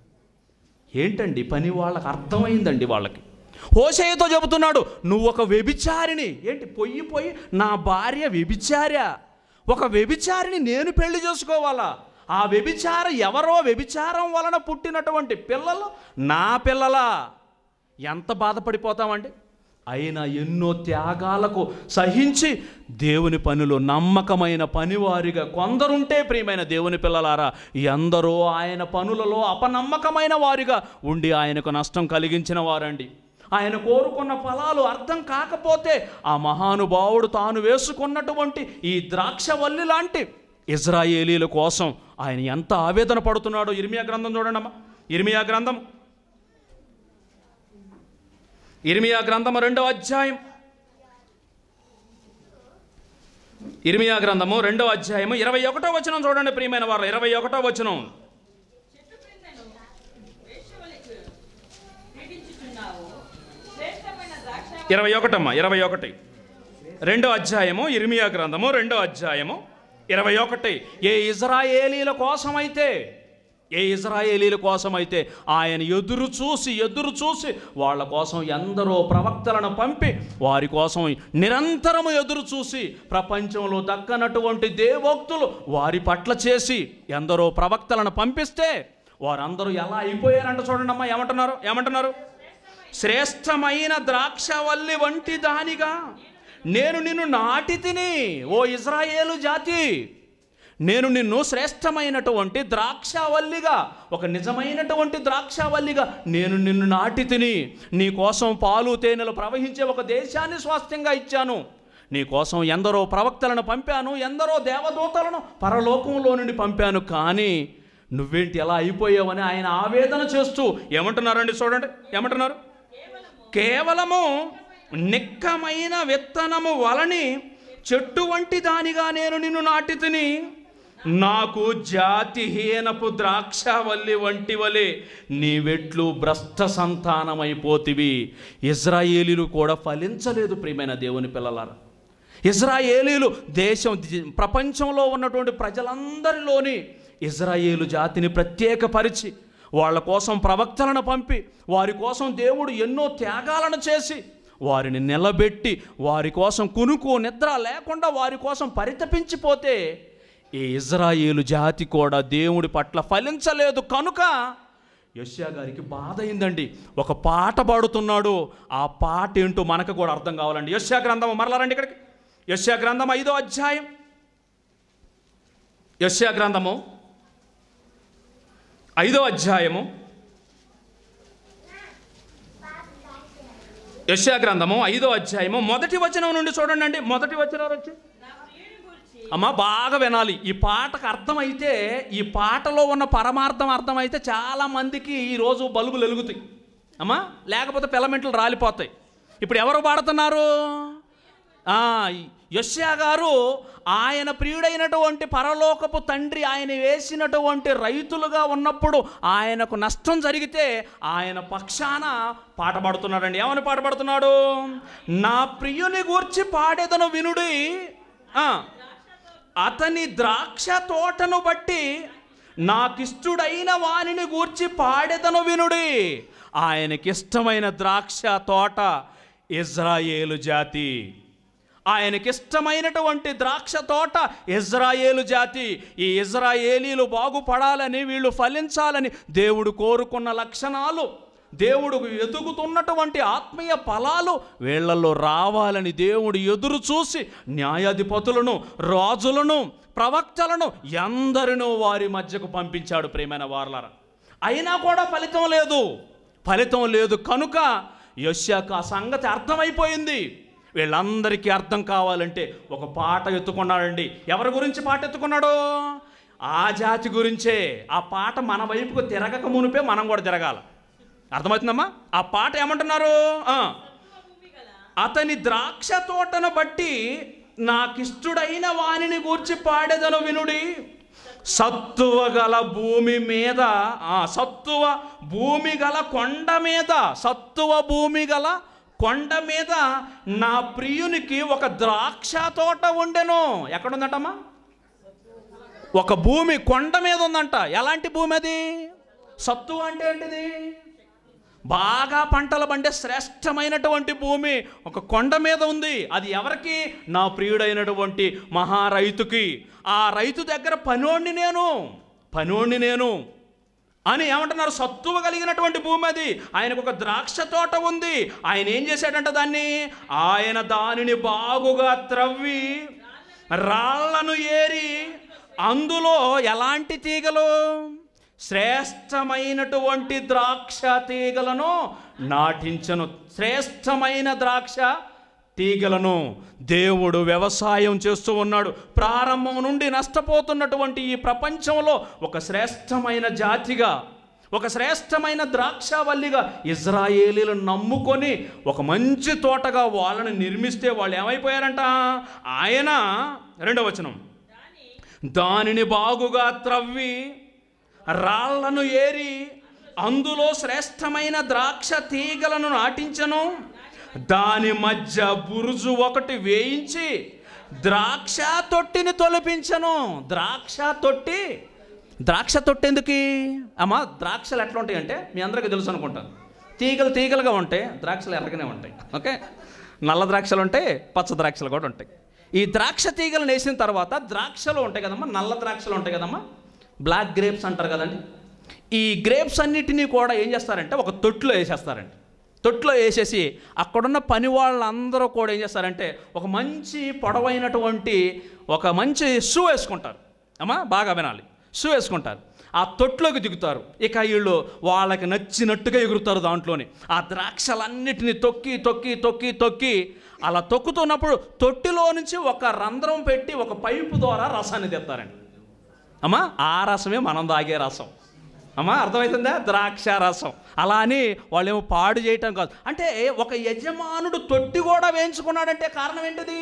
[SPEAKER 1] ఏంటండి పని వాళ్ళకి అర్థమైందండి వాళ్ళకి హోషయ్యతో చెబుతున్నాడు నువ్వు ఒక వ్యభిచారిని ఏంటి పొయ్యి పొయ్యి నా భార్య వ్యభిచార్య ఒక వ్యభిచారిని నేను పెళ్లి చేసుకోవాలా ఆ వ్యభిచార ఎవరో వ్యభిచారం వలన పుట్టినటువంటి పిల్లలు నా పిల్లలా ఎంత బాధపడిపోతామండి అయినా ఎన్నో త్యాగాలకు సహించి దేవుని పనులు నమ్మకమైన పనివారిగా కొందరుంటే ప్రియమైన దేవుని పిల్లలారా ఎందరో ఆయన పనులలో అపనమ్మకమైన వారిగా ఉండి ఆయనకు నష్టం కలిగించిన వారండి ఆయన కోరుకున్న ఫలాలు అర్థం కాకపోతే ఆ మహానుభావుడు తాను వేసుకున్నటువంటి ఈ ద్రాక్షవల్లి లాంటి ఇజ్రాయేలీల కోసం ఆయన ఎంత ఆవేదన పడుతున్నాడో ఇర్మియా గ్రంథం చూడండి అమ్మా ఇర్మియా గ్రంథం ఇర్మియా గ్రంథము రెండవ అధ్యాయం ఇర్మియా గ్రంథము రెండవ అధ్యాయము ఇరవై ఒకటో వచనం చూడండి ప్రియమైన వారు ఇరవై ఒకటో వచనం
[SPEAKER 2] చెట్టు క్రిందను వేశ్యవలకు పీడించుచున్నావు శ్రేష్టమైన ద్రాక్ష
[SPEAKER 1] ఇరవై ఒకటమ్మా ఇరవై ఒకటి రెండో అధ్యాయము ఇర్మియా గ్రంథము రెండో అధ్యాయము ఇరవై ఒకటి ఏ ఇజ్రాయేలీల కోసమైతే ఏ ఇజ్రాయేలీల కోసమైతే ఆయన ఎదురు చూసి ఎదురు చూసి వాళ్ళ కోసం ఎందరో ప్రవక్తలను పంపి వారి కోసం నిరంతరము ఎదురు చూసి ప్రపంచంలో దక్కనటువంటి దేవోక్తులు వారి పట్ల చేసి ఎందరో ప్రవక్తలను పంపిస్తే వారందరూ ఎలా అయిపోయారంట చూడండి అమ్మా ఏమంటున్నారు ఏమంటున్నారు శ్రేష్టమైన ద్రాక్షవల్లి వంటి దానిగా నేను నిన్ను నాటి తిని ఓ ఇజ్రాయేలు జాతి నేను నిన్ను శ్రేష్టమైనటువంటి ద్రాక్షవల్లిగా ఒక నిజమైనటువంటి ద్రాక్షవల్లిగా నేను నిన్ను నాటి తిని నీ కోసం పాలు తేనెలు ప్రవహించే ఒక దేశాన్ని స్వాస్థ్యంగా ఇచ్చాను నీ కోసం ఎందరో ప్రవక్తలను పంపాను ఎందరో దేవదూతలను పరలోకంలో నుండి పంపాను కానీ నువ్వేంటి ఎలా అయిపోయావని ఆయన ఆవేదన చేస్తూ ఏమంటున్నారండి చూడండి ఏమంటున్నారు కేవలము నిక్కమైన విత్తనము వలని చెట్టు వంటి దానిగా నేను నిన్ను నాటి తిని నాకు జాతిహీనపు ద్రాక్షవల్లి వంటి వలె నీవెట్లు భ్రష్ట సంతానమైపోతివి ఇజ్రాయేలీలు కూడా ఫలించలేదు ప్రియమైన దేవుని పిల్లలారా ఇజ్రాయేలీలు దేశం ప్రపంచంలో ఉన్నటువంటి ప్రజలందరిలోని ఇజ్రాయేలు జాతిని ప్రత్యేకపరిచి వాళ్ళ కోసం ప్రవక్తలను పంపి వారి కోసం దేవుడు ఎన్నో త్యాగాలను చేసి వారిని నిలబెట్టి వారి కోసం కునుకు నిద్ర లేకుండా వారి కోసం పరితపించిపోతే ఈ ఇజ్రాయేలు జాతి కూడా దేవుడి పట్ల ఫలించలేదు కనుక యశ్యా గారికి బాధ అయిందండి ఒక పాట పాడుతున్నాడు ఆ పాట ఏంటో మనకు కూడా అర్థం కావాలండి యశ్యా గ్రంథం మరలా రండి ఇక్కడికి యశ్యా గ్రంథం ఐదో అధ్యాయం యశ్యా గ్రంథము ఐదో అధ్యాయము యశ్యా గ్రంథము ఐదో అధ్యాయము మొదటి వచనం నుండి చూడండి అండి మొదటి వచనం వచ్చి
[SPEAKER 2] నా ప్రియుని గురించి
[SPEAKER 1] అమ్మ బాగా వినాలి ఈ పాటకు అర్థమైతే ఈ పాటలో ఉన్న పరమార్థం అర్థమైతే చాలా మందికి ఈరోజు బల్బులు వెలుగుతాయి అమ్మా లేకపోతే పిల్లమెంట్లు రాలిపోతాయి ఇప్పుడు ఎవరు పాడుతున్నారు ఆ, యెషయా గారు ఆయన ప్రియుడైనటువంటి పరలోకపు తండ్రి ఆయన వేసినటువంటి రైతులుగా ఉన్నప్పుడు ఆయనకు నష్టం జరిగితే ఆయన పక్షాన పాట పాడుతున్నాడండి ఏమని పాట పాడుతున్నాడు నా ప్రియుని గూర్చి పాడేదను వినుడి ఆ, అతని ద్రాక్ష తోటను బట్టి నాకిష్టుడైన వానిని గూర్చి పాడెదను వినుడి ఆయనకిష్టమైన ద్రాక్ష తోట ఇజ్రాయేలు జాతి ఆయనకిష్టమైనటువంటి ద్రాక్ష తోట ఇజ్రాయేలు జాతి ఈ ఇజ్రాయేలీలు బాగుపడాలని వీళ్ళు ఫలించాలని దేవుడు కోరుకున్న లక్షణాలు దేవుడు ఎదుగుతున్నటువంటి ఆత్మీయ ఫలాలు వీళ్ళల్లో రావాలని దేవుడు ఎదురు చూసి న్యాయాధిపతులను రాజులను ప్రవక్తలను ఎందరినో వారి మధ్యకు పంపించాడు ప్రేమైన వార్లర అయినా కూడా ఫలితం లేదు ఫలితం లేదు కనుక యశ్యాకు ఆ సంగతి అర్థమైపోయింది వీళ్ళందరికీ అర్థం కావాలంటే ఒక పాట ఎత్తుకున్నాడండి ఎవరి గురించి పాట ఎత్తుకున్నాడు ఆ జాతి గురించే ఆ పాట మన వైపుకు తిరగక మునిపే మనం కూడా తిరగాల అర్థమవుతుందమ్మా ఆ పాట ఏమంటున్నారు ఆ,
[SPEAKER 2] భూమి గల
[SPEAKER 1] అతని ద్రాక్ష తోటను బట్టి నాకిష్టుడైన వానిని గూర్చి పాడేదను వినుడి సత్తువ గల భూమి మీద ఆ సత్తువ భూమి గల కొండ మీద సత్తువ భూమి గల కొండ మీద నా ప్రియునికి ఒక ద్రాక్ష తోట ఉండెను ఎక్కడుందటమ్మా ఒక భూమి కొండ మీద ఉందంట ఎలాంటి భూమి అది సత్తు అంటే ఏంటిది బాగా పంటలు పండే శ్రేష్టమైనటువంటి భూమి ఒక కొండ మీద ఉంది అది ఎవరికి నా ప్రియుడైనటువంటి మహా రైతుకి ఆ రైతు దగ్గర పనోణ్ణి నేను పనోణ్ణి నేను అని ఏమంటున్నారు సత్తువ కలిగినటువంటి భూమి అది ఆయనకు ఒక ద్రాక్ష తోట ఉంది ఆయన ఏం చేశాడంట దాన్ని ఆయన దానిని బాగుగా త్రవ్వి రాళ్లను ఏరి అందులో ఎలాంటి తీగలు శ్రేష్టమైనటువంటి ద్రాక్ష తీగలను నాటించను శ్రేష్టమైన ద్రాక్ష తీగలను దేవుడు వ్యవసాయం చేస్తూ ఉన్నాడు ప్రారంభం నుండి నష్టపోతున్నటువంటి ఈ ప్రపంచంలో ఒక శ్రేష్టమైన జాతిగా ఒక శ్రేష్టమైన ద్రాక్షవల్లిగా ఇజ్రాయేలీలు నమ్ముకొని ఒక మంచి తోటగా వాళ్ళని నిర్మిస్తే వాళ్ళు ఏమైపోయారంట ఆయన రెండవ వచనం దానిని బాగుగా త్రవ్వి రాళ్లను ఏరి అందులో శ్రేష్టమైన ద్రాక్ష తీగలను నాటించను దాని మధ్య బురుజు ఒకటి వేయించి ద్రాక్ష తొట్టిని తొలిపించను ద్రాక్ష తొట్టి ద్రాక్ష తొట్టి ఎందుకు అమ్మా ద్రాక్షలు ఎట్లా ఉంటాయి అంటే మీ అందరికీ తెలుసు అనుకుంటాను తీగలు తీగలుగా ఉంటాయి ద్రాక్షలు ఎర్రగానే ఉంటాయి ఓకే నల్ల ద్రాక్షలు ఉంటాయి పచ్చ ద్రాక్షలు కూడా ఉంటాయి ఈ ద్రాక్ష తీగలు వేసిన తర్వాత ద్రాక్షలు ఉంటాయి కదమ్మా నల్ల ద్రాక్షలు ఉంటాయి కదమ్మా బ్లాక్ గ్రేప్స్ అంటారు కదండి ఈ గ్రేప్స్ అన్నిటినీ కూడా ఏం చేస్తారంటే ఒక తొట్టులో వేసేస్తారండి తొట్టులో వేసేసి అక్కడున్న పని వాళ్ళందరూ కూడా ఏం చేస్తారంటే ఒక మంచి పొడవైనటువంటి ఒక మంచి షూ వేసుకుంటారు అమ్మా బాగా వినాలి షూ వేసుకుంటారు ఆ తొట్టులోకి దిగుతారు ఇక వీళ్ళు వాళ్ళకి నచ్చినట్టుగా ఎగురుతారు దాంట్లోని ఆ ద్రాక్షలన్నిటిని తొక్కి తొక్కి తొక్కి తొక్కి అలా తొక్కుతున్నప్పుడు తొట్టిలో నుంచి ఒక రంధ్రం పెట్టి ఒక పైపు ద్వారా రసాన్ని తెస్తారండి అమ్మా ఆ రసమే మనం తాగే రసం అమ్మా అర్థమవుతుందా ద్రాక్ష రసం అలా అని వాళ్ళేమో పాడు చేయటం కాదు అంటే ఒక యజమానుడు తొట్టి కూడా వేయించుకున్నాడంటే కారణం ఏంటిది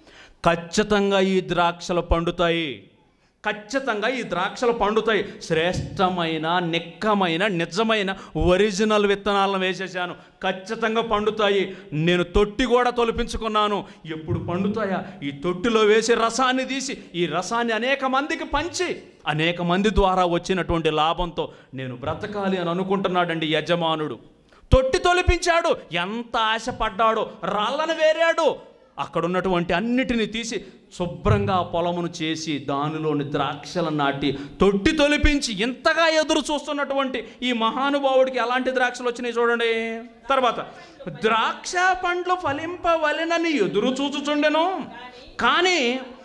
[SPEAKER 1] ఖచ్చితంగా ఈ ద్రాక్షలు పండుతాయి ఖచ్చితంగా ఈ ద్రాక్షలు పండుతాయి శ్రేష్టమైన నిక్కమైన నిజమైన ఒరిజినల్ విత్తనాలను వేసేసాను ఖచ్చితంగా పండుతాయి నేను తొట్టి కూడా తొలిపించుకున్నాను ఎప్పుడు పండుతాయా ఈ తొట్టిలో వేసి రసాన్ని తీసి ఈ రసాన్ని అనేక మందికి పంచి అనేక మంది ద్వారా వచ్చినటువంటి లాభంతో నేను బ్రతకాలి అని అనుకుంటున్నాడండి యజమానుడు తొట్టి తొలిపించాడు ఎంత ఆశపడ్డాడో రాళ్ళను వేరాడు అక్కడ ఉన్నటువంటి అన్నిటిని తీసి శుభ్రంగా ఆ పొలమును చేసి దానిలోని ద్రాక్షలను నాటి తొట్టి తొలిపించి ఇంతగా ఎదురు చూస్తున్నటువంటి ఈ మహానుభావుడికి ఎలాంటి ద్రాక్షలు వచ్చినాయి చూడండి తర్వాత ద్రాక్ష పండ్లు ఫలింపవలెనని ఎదురు చూచుచుండెను కానీ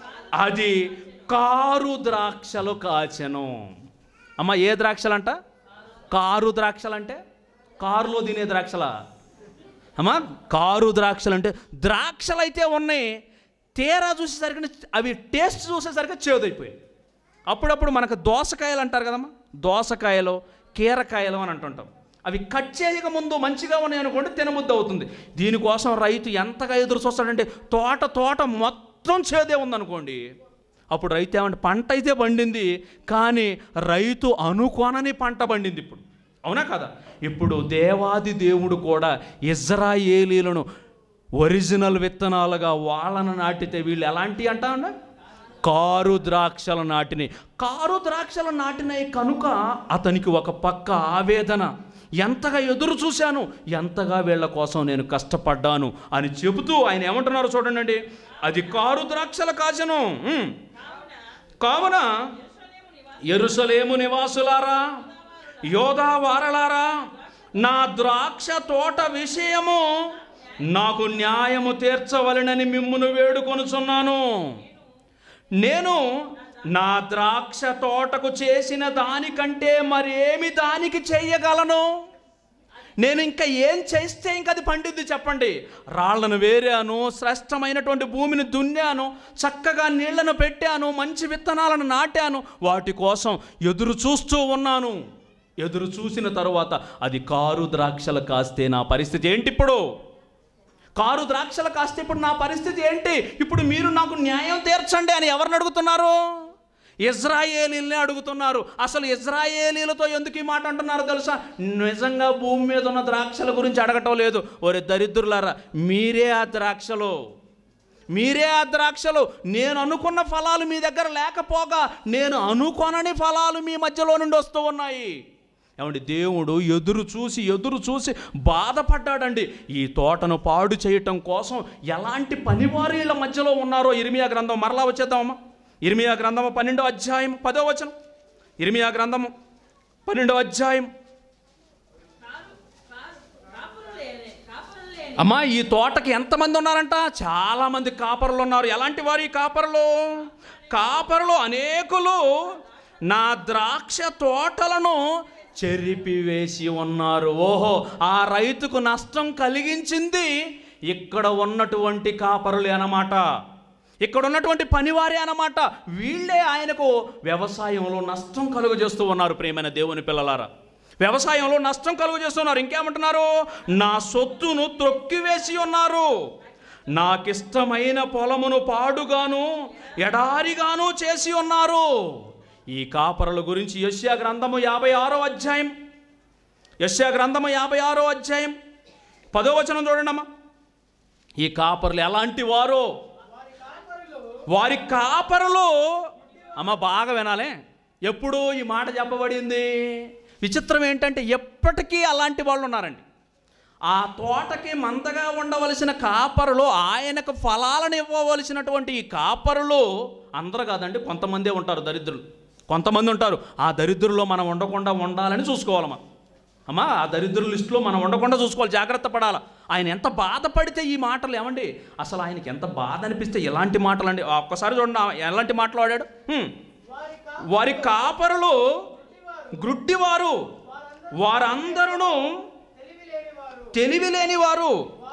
[SPEAKER 1] అది కారు ద్రాక్షలు కాచెను అమ్మ ఏ ద్రాక్షలంట కారు ద్రాక్షలంటే కారులో తినే ద్రాక్షలా అమ్మా కారు ద్రాక్షలు అంటే ద్రాక్షలు అయితే ఉన్నాయి తీరా చూసేసరికి అవి టేస్ట్ చూసేసరికి చేదైపోయాయి అప్పుడప్పుడు మనకు దోసకాయలు అంటారు కదమ్మా దోసకాయలు కీరకాయలు అని అంటుంటాం అవి కట్ చేయక ముందు మంచిగా ఉన్నాయి అనుకోండి తినబుద్ధి అవుతుంది దీనికోసం రైతు ఎంతగా ఎదురు చూస్తాడంటే తోట తోట మొత్తం చేదే ఉందనుకోండి అప్పుడు రైతు ఏమంటే పంట అయితే పండింది కానీ రైతు అనుకోనని పంట పండింది ఇప్పుడు అవునా కదా ఇప్పుడు దేవాది దేవుడు కూడా ఇజ్రాయేలీలను ఒరిజినల్ విత్తనాలుగా వాళ్ళను నాటితే వీళ్ళు ఎలాంటి అంటా కారు ద్రాక్షల నాటిని కారు ద్రాక్షల నాటినవి కనుక అతనికి ఒక పక్క ఆవేదన ఎంతగా ఎదురు చూశాను ఎంతగా వీళ్ళ కోసం నేను కష్టపడ్డాను అని చెబుతూ ఆయన ఏమంటున్నారు చూడండి అది కారు ద్రాక్షల కాచను ఉమ్. కావున ఎరుసలేము నివాసులారా యోధా వారలారా నా ద్రాక్ష తోట విషయము నాకు న్యాయము తీర్చవలెనని మిమ్మును వేడుకొనుచున్నాను నేను నా ద్రాక్ష తోటకు చేసిన దానికంటే మరేమి దానికి చెయ్యగలను నేను ఇంకా ఏం చేస్తే ఇంకా అది పండిద్ది చెప్పండి రాళ్లను వేరాను శ్రేష్టమైనటువంటి భూమిని దున్నాను చక్కగా నీళ్లను పెట్టాను మంచి విత్తనాలను నాటాను వాటి కోసం ఎదురు చూస్తూ ఉన్నాను ఎదురు చూసిన తరువాత అది కారు ద్రాక్షలు కాస్తే నా పరిస్థితి ఏంటి ఇప్పుడు కారు ద్రాక్షలు కాస్తే ఇప్పుడు నా పరిస్థితి ఏంటి ఇప్పుడు మీరు నాకు న్యాయం తీర్చండి అని ఎవరిని అడుగుతున్నారు ఇజ్రాయేలీల్ని అడుగుతున్నారు అసలు ఇజ్రాయేలీలతో ఎందుకు ఈ మాట అంటున్నారు తెలుసా నిజంగా భూమి మీద ఉన్న ద్రాక్షల గురించి అడగటం లేదు ఒరే దరిద్రులారా మీరే ఆ ద్రాక్షలు మీరే ఆ ద్రాక్షలు నేను అనుకున్న ఫలాలు మీ దగ్గర లేకపోగా నేను అనుకొనని ఫలాలు మీ మధ్యలో నుండి వస్తూ ఉన్నాయి ఏమండి దేవుడు ఎదురు చూసి ఎదురు చూసి బాధపడ్డాడండి ఈ తోటను పాడు చేయటం కోసం ఎలాంటి పనివారీల మధ్యలో ఉన్నారో ఇర్మియా గ్రంథం మరలా వచ్చేద్దామమ్మా ఇర్మియా గ్రంథము పన్నెండో అధ్యాయం పదో వచనం ఇర్మియా గ్రంథము పన్నెండో అధ్యాయం
[SPEAKER 2] కాపురు లేని కాపురు లేని
[SPEAKER 1] అమ్మా ఈ తోటకి ఎంతమంది ఉన్నారంట చాలా మంది కాపరులు ఉన్నారు ఎలాంటి వారు ఈ కాపరులు కాపరులు అనేకులు నా ద్రాక్ష తోటలను చెరిపివేసి ఉన్నారు ఓహో ఆ రైతుకు నష్టం కలిగించింది ఇక్కడ ఉన్నటువంటి కాపరులే అన్నమాట ఇక్కడ ఉన్నటువంటి పనివారే అన్నమాట వీళ్ళే ఆయనకు వ్యవసాయంలో నష్టం కలుగజేస్తూ ఉన్నారు ప్రేమైన దేవుని పిల్లలారా వ్యవసాయంలో నష్టం కలుగు చేస్తున్నారు ఇంకేమంటున్నారు నా సొత్తును త్రొక్కివేసి ఉన్నారు నాకిష్టమైన పొలమును పాడుగాను ఎడారిగాను చేసి ఉన్నారు ఈ కాపరుల గురించి యశ్యా గ్రంథము యాభై ఆరో అధ్యాయం యశ్యా గ్రంథము యాభై ఆరో అధ్యాయం పదో వచనం చూడండి అమ్మా ఈ కాపరులు ఎలాంటి వారు వారి కాపరులు అమ్మ బాగా వినాలే ఎప్పుడు ఈ మాట చెప్పబడింది విచిత్రం ఏంటంటే ఎప్పటికీ అలాంటి వాళ్ళు ఉన్నారండి ఆ తోటకి మందగా ఉండవలసిన కాపరులు ఆయనకు ఫలాలను ఇవ్వవలసినటువంటి ఈ కాపరులు అందరూ కాదండి కొంతమందే ఉంటారు దరిద్రులు కొంతమంది ఉంటారు ఆ దరిద్రుల్లో మనం ఉండకుండా ఉండాలని చూసుకోవాలమ్మా అమ్మా ఆ దరిద్రుల లిస్టులో మనం ఉండకుండా చూసుకోవాలి జాగ్రత్త పడాలి ఆయన ఎంత బాధపడితే ఈ మాటలు ఏమండి అసలు ఆయనకి ఎంత బాధ అనిపిస్తే ఎలాంటి మాటలు అండి ఒక్కసారి చూడండి ఆ ఎలాంటి మాటలు వాడాడు హ్మ్. వారి కాపరులు గ్రుడ్డివారు వారందరూ తెలివి లేని వారు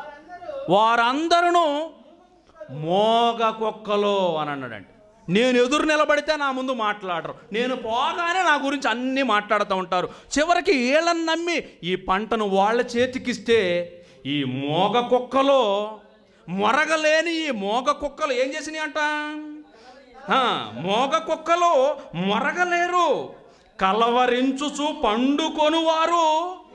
[SPEAKER 1] వారందరూ మోగ కుక్కలో అని అన్నాడండి నేను ఎదురు నిలబడితే నా ముందు మాట్లాడరు నేను పోగానే నా గురించి అన్నీ మాట్లాడుతూ ఉంటారు చివరికి వీళ్ళని నమ్మి ఈ పంటను వాళ్ళ చేతికిస్తే ఈ మోగ కుక్కలో మొరగలేని ఈ మోగ కుక్కలు ఏం చేసినాయి అంట ఆ, మోగ కుక్కలు మొరగలేరు కలవరించుచు పండుకొనువారు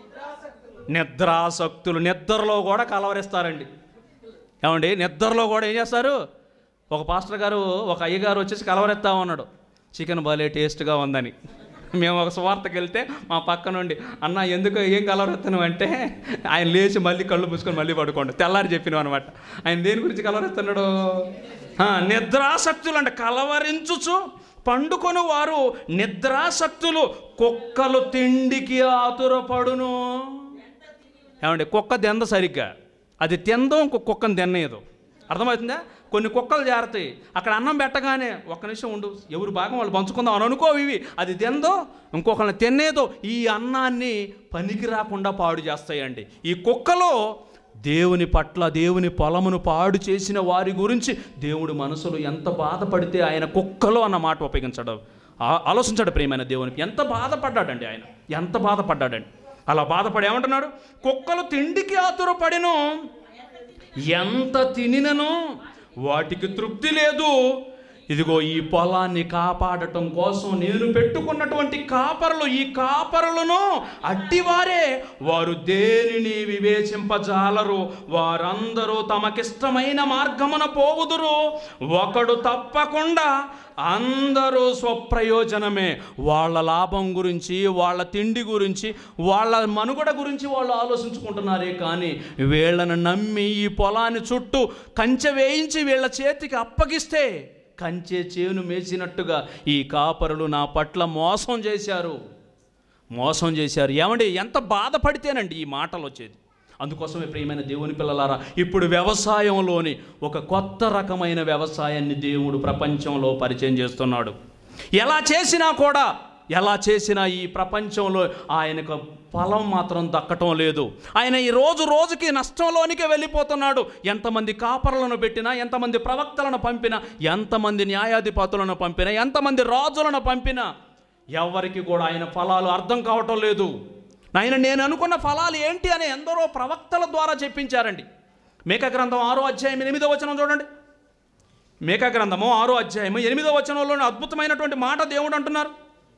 [SPEAKER 1] నిద్రాసక్తులు నిద్రలో కూడా కలవరిస్తారండి ఏమండి నిద్రలో కూడా ఏం చేస్తారు ఒక పాస్టర్ గారు ఒక అయ్యగారు వచ్చేసి కలవరెత్తా ఉన్నాడు చికెన్ భలే టేస్ట్గా ఉందని మేము ఒక సువార్తకి వెళ్తే మా పక్క నుండి అన్న ఎందుకు ఏం కలవరెత్తాను అంటే ఆయన లేచి మళ్ళీ కళ్ళు మూసుకొని మళ్ళీ పడుకోండి తెల్లారి చెప్పినాం అనమాట ఆయన దేని గురించి కలవరెత్తున్నాడు ఆ, నిద్రాసక్తులు అంటే కలవరించుచు పండుకొని వారు నిద్రాసక్తులు కుక్కలు తిండికి ఆతురపడును ఏమండి కుక్క దెంద సరిగ్గా అది తిందో ఇంకో కుక్కను తినేయదు అర్థమవుతుందా కొన్ని కుక్కలు జారుతాయి అక్కడ అన్నం పెట్టగానే ఒక్క నిమిషం ఉండు ఎవరు భాగం వాళ్ళు పంచుకుందాం అని అనుకో ఇవి అది తిందో ఇంకొకరిని తినేదో ఈ అన్నాన్ని పనికి రాకుండా పాడు చేస్తాయండి ఈ కుక్కలో దేవుని పట్ల దేవుని పొలమును పాడు చేసిన వారి గురించి దేవుడు మనసులో ఎంత బాధపడితే ఆయన కుక్కలో అన్న మాట ఉపయోగించడం ఆ- ఆలోచించాడు ప్రియమైన దేవునికి ఎంత బాధపడ్డాడండి ఆయన ఎంత బాధపడ్డాడండి అలా బాధపడి ఏమంటున్నాడు కుక్కలు తిండికి ఆతురపడిను ఎంత తినినను వాటికి తృప్తి లేదు ఇదిగో ఈ పొలాన్ని కాపాడటం కోసం నేను పెట్టుకున్నటువంటి కాపరులు ఈ కాపరులను అట్టివారే వారు దేనిని వివేచింపజాలరు వారందరూ తమకిష్టమైన మార్గమున పోవుదురు ఒకడు తప్పకుండా అందరూ స్వప్రయోజనమే వాళ్ళ లాభం గురించి వాళ్ళ తిండి గురించి వాళ్ళ మనుగడ గురించి వాళ్ళు ఆలోచించుకుంటున్నారే కానీ వీళ్ళను నమ్మి ఈ పొలాన్ని చుట్టూ కంచె వేయించి వీళ్ళ చేతికి అప్పగిస్తే కంచె చేను మేసినట్టుగా ఈ కాపరులు నా పట్ల మోసం చేశారు మోసం చేశారు ఏమండి ఎంత బాధపడితేనండి ఈ మాటలు వచ్చేది అందుకోసమే ప్రియమైన దేవుని పిల్లలారా ఇప్పుడు వ్యవసాయంలోని ఒక కొత్త రకమైన వ్యవసాయాన్ని దేవుడు ప్రపంచంలో పరిచయం చేస్తున్నాడు ఎలా చేసినా కూడా ఎలా చేసినా ఈ ప్రపంచంలో ఆయనకు ఫలం మాత్రం దక్కటం లేదు ఆయన ఈ రోజు రోజుకి నష్టంలోనికి వెళ్ళిపోతున్నాడు ఎంతమంది కాపరులను పెట్టినా ఎంతమంది ప్రవక్తలను పంపినా ఎంతమంది న్యాయాధిపతులను పంపినా ఎంతమంది రాజులను పంపినా ఎవరికి కూడా ఆయన ఫలాలు అర్థం కావటం లేదు నాయన నేను అనుకున్న ఫలాలు ఏంటి అని ఎందరో ప్రవక్తల ద్వారా చెప్పించారండి మేక గ్రంథం ఆరో అధ్యాయం ఎనిమిదో వచనం చూడండి మేక గ్రంథము ఆరో అధ్యాయం ఎనిమిదో వచనంలోని అద్భుతమైనటువంటి మాట దేవుడు అంటున్నారు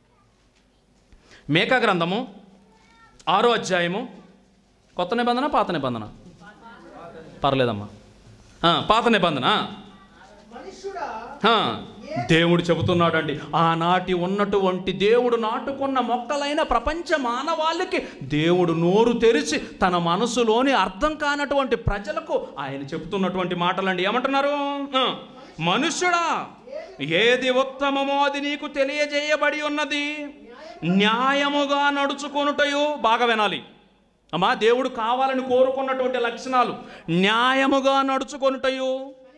[SPEAKER 1] మేక గ్రంథము ఆరో అధ్యాయము కొత్త నిబంధన పాత నిబంధన పర్లేదమ్మా ఆ, పాత నిబంధన
[SPEAKER 3] మనుష్యుడా
[SPEAKER 1] ఆ, దేవుడు చెబుతున్నాడండి ఆనాటి ఉన్నటువంటి దేవుడు నాటుకున్న మొక్కలైన ప్రపంచ మానవాళికి దేవుడు నోరు తెరిచి తన మనసులోని అర్థం కానటువంటి ప్రజలకు ఆయన చెబుతున్నటువంటి మాటలండి ఏమంటున్నారు ఆ, మనుష్యుడా ఏది ఉత్తమమో అది నీకు తెలియజేయబడి ఉన్నది న్యాయముగా నడుచుకొనుటయు బాగా వినాలి అమ్మా దేవుడు కావాలని కోరుకున్నటువంటి లక్షణాలు న్యాయముగా నడుచుకొనుటయు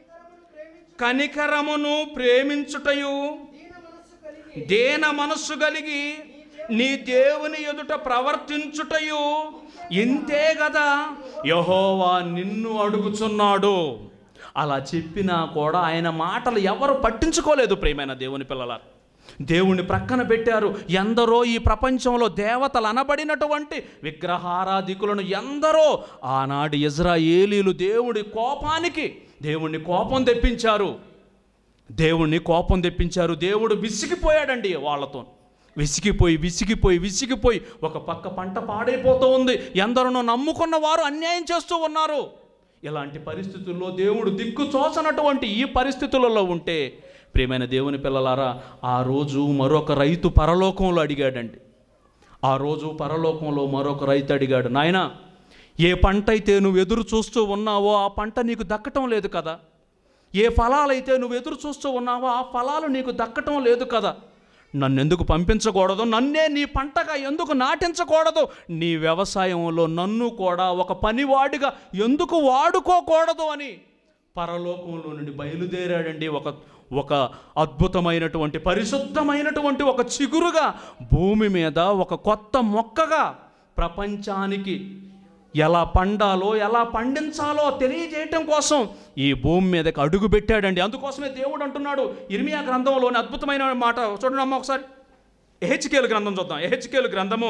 [SPEAKER 1] కనికరమును ప్రేమించుటయు
[SPEAKER 3] దీన మనస్సు కలిగి
[SPEAKER 1] దేన మనస్సు కలిగి నీ దేవుని ఎదుట ప్రవర్తించుటయు ఇంతే కదా యహోవా నిన్ను అడుగుచున్నాడు అలా చెప్పినా కూడా ఆయన మాటలు ఎవరు పట్టించుకోలేదు ప్రియమైన దేవుని పిల్లల దేవుణ్ణి ప్రక్కన పెట్టారు ఎందరో ఈ ప్రపంచంలో దేవతలు అనబడినటువంటి విగ్రహారాధికులను ఎందరో ఆనాడు ఇజ్రాయేలీలు దేవుడి కోపానికి దేవుణ్ణి కోపం తెప్పించారు దేవుణ్ణి కోపం తెప్పించారు దేవుడు విసిగిపోయాడండి వాళ్ళతో విసిగిపోయి విసిగిపోయి విసిగిపోయి ఒక పక్క పంట పాడైపోతూ ఉంది ఎందరినో నమ్ముకున్న వారు అన్యాయం చేస్తూ ఉన్నారు ఇలాంటి పరిస్థితుల్లో దేవుడు దిక్కు తోచనటువంటి ఈ పరిస్థితులలో ఉంటే ప్రియమైన దేవుని పిల్లలారా ఆ రోజు మరొక రైతు పరలోకంలో అడిగాడండి ఆ రోజు పరలోకంలో మరొక రైతు అడిగాడు నాయన ఏ పంట అయితే నువ్వు ఎదురు చూస్తూ ఉన్నావో ఆ పంట నీకు దక్కటం లేదు కదా ఏ ఫలాలైతే నువ్వు ఎదురు చూస్తూ ఉన్నావో ఆ ఫలాలు నీకు దక్కటం లేదు కదా నన్ను ఎందుకు పంపించకూడదు నన్నే నీ పంటగా ఎందుకు నాటించకూడదు నీ వ్యవసాయంలో నన్ను కూడా ఒక పనివాడిగా ఎందుకు వాడుకోకూడదు అని పరలోకంలో నుండి బయలుదేరాడండి ఒక ఒక అద్భుతమైనటువంటి పరిశుద్ధమైనటువంటి ఒక చిగురుగా భూమి మీద ఒక కొత్త మొక్కగా ప్రపంచానికి ఎలా పండాలో ఎలా పండించాలో తెలియజేయటం కోసం ఈ భూమి మీదకి అడుగు పెట్టాడండి అందుకోసమే దేవుడు అంటున్నాడు ఇర్మియా గ్రంథంలోని అద్భుతమైన మాట చూడండి అమ్మ ఒకసారి ఎహెచ్కేలు గ్రంథం చూద్దాం ఎహెచ్కేలు గ్రంథము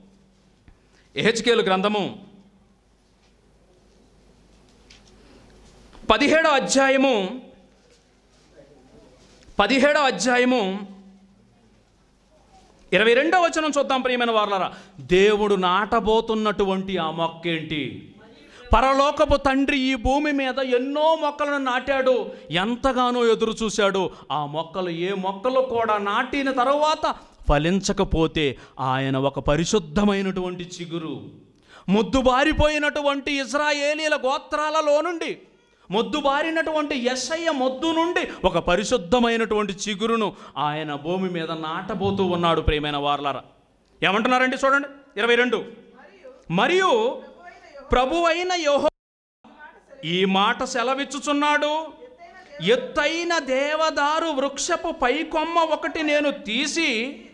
[SPEAKER 1] ఎహెచ్కేలు గ్రంథము పదిహేడో అధ్యాయము పదిహేడో అధ్యాయము ఇరవై రెండో వచనం చూద్దాం ప్రియమైన వారలారా దేవుడు నాటబోతున్నటువంటి ఆ మొక్క ఏంటి పరలోకపు తండ్రి ఈ భూమి మీద ఎన్నో మొక్కలను నాటాడు ఎంతగానో ఎదురు చూశాడు ఆ మొక్కలు ఏ మొక్కలు కూడా నాటిన తరువాత ఫలించకపోతే ఆయన ఒక పరిశుద్ధమైనటువంటి చిగురు ముద్దుబారిపోయినటువంటి ఇజ్రాయేలీల గోత్రాలలో నుండి మొద్దుబారినటువంటి యశయ్య మొద్దు నుండి ఒక పరిశుద్ధమైనటువంటి చిగురును ఆయన భూమి మీద నాటబోతూ ఉన్నాడు ప్రియమైన వార్లారా ఏమంటున్నారండి చూడండి ఇరవై రెండు మరియు ప్రభువైన యోహో ఈ మాట సెలవిచ్చుచున్నాడు ఎత్తైన దేవదారు వృక్షపు పైకొమ్మ ఒకటి నేను తీసి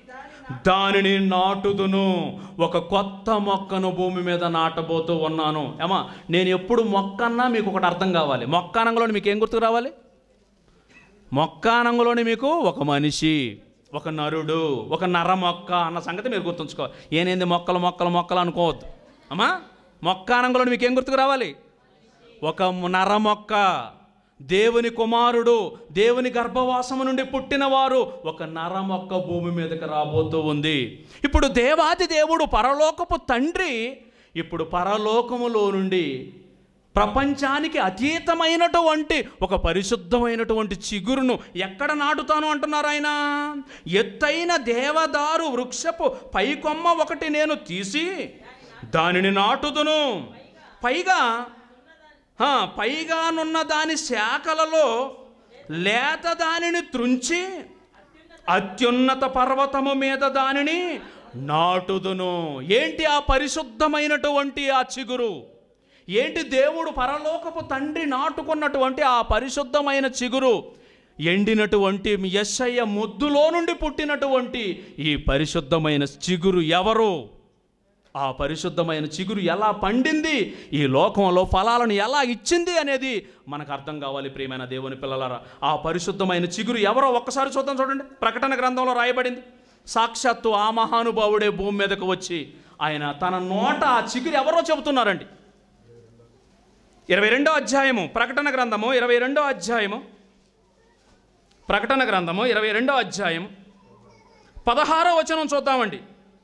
[SPEAKER 1] దానిని నాటుదును ఒక కొత్త మొక్కను భూమి మీద నాటబోతూ ఉన్నాను ఏమా నేను ఎప్పుడు మొక్క అన్నా మీకు ఒకటి అర్థం కావాలి మొక్క అనంగంలోని మీకు ఏం గుర్తుకు రావాలి మొక్క అనంగంలోని మీకు ఒక మనిషి ఒక నరుడు ఒక నర మొక్క అన్న సంగతి మీరు గుర్తుంచుకోవాలి ఏనేంది మొక్కలు మొక్కలు మొక్కలు అనుకోవద్దు అమ్మా మొక్క అనంగంలోని మీకు ఏం గుర్తుకు రావాలి ఒక నర మొక్క దేవుని కుమారుడు దేవుని గర్భవాసము నుండి పుట్టినవారు ఒక నర మొక్క భూమి మీదకి రాబోతూ ఉంది ఇప్పుడు దేవాది దేవుడు పరలోకపు తండ్రి ఇప్పుడు పరలోకములో నుండి ప్రపంచానికి అతీతమైనటువంటి ఒక పరిశుద్ధమైనటువంటి చిగురును ఎక్కడ నాటుతాను అంటున్నారు ఆయన ఎత్తైన దేవదారు వృక్షపు పైకొమ్మ ఒకటి నేను తీసి దానిని నాటుదును పైగా ఆ, పైగానున్న దాని శాఖలలో లేత దానిని త్రుంచి అత్యున్నత పర్వతము మీద దానిని నాటుదును ఏంటి ఆ పరిశుద్ధమైనటువంటి ఆ చిగురు ఏంటి దేవుడు పరలోకపు తండ్రి నాటుకున్నటువంటి ఆ పరిశుద్ధమైన చిగురు ఎండినటువంటి యశయ్య ముద్దులో నుండి పుట్టినటువంటి ఈ పరిశుద్ధమైన చిగురు ఎవరు ఆ పరిశుద్ధమైన చిగురు ఎలా పండింది ఈ లోకంలో ఫలాలను ఎలా ఇచ్చింది అనేది మనకు అర్థం కావాలి ప్రియమైన దేవుని పిల్లలారా ఆ పరిశుద్ధమైన చిగురు ఎవరో ఒక్కసారి చూద్దాం చూడండి ప్రకటన గ్రంథంలో రాయబడింది సాక్షాత్తు ఆ మహానుభావుడే భూమి మీదకు వచ్చి ఆయన తన నోట ఆ చిగురు ఎవరో చెబుతున్నారండి ఇరవై రెండో అధ్యాయము ప్రకటన గ్రంథము ఇరవై రెండో అధ్యాయము ప్రకటన గ్రంథము ఇరవై రెండో అధ్యాయం పదహారో వచనం చూద్దామండి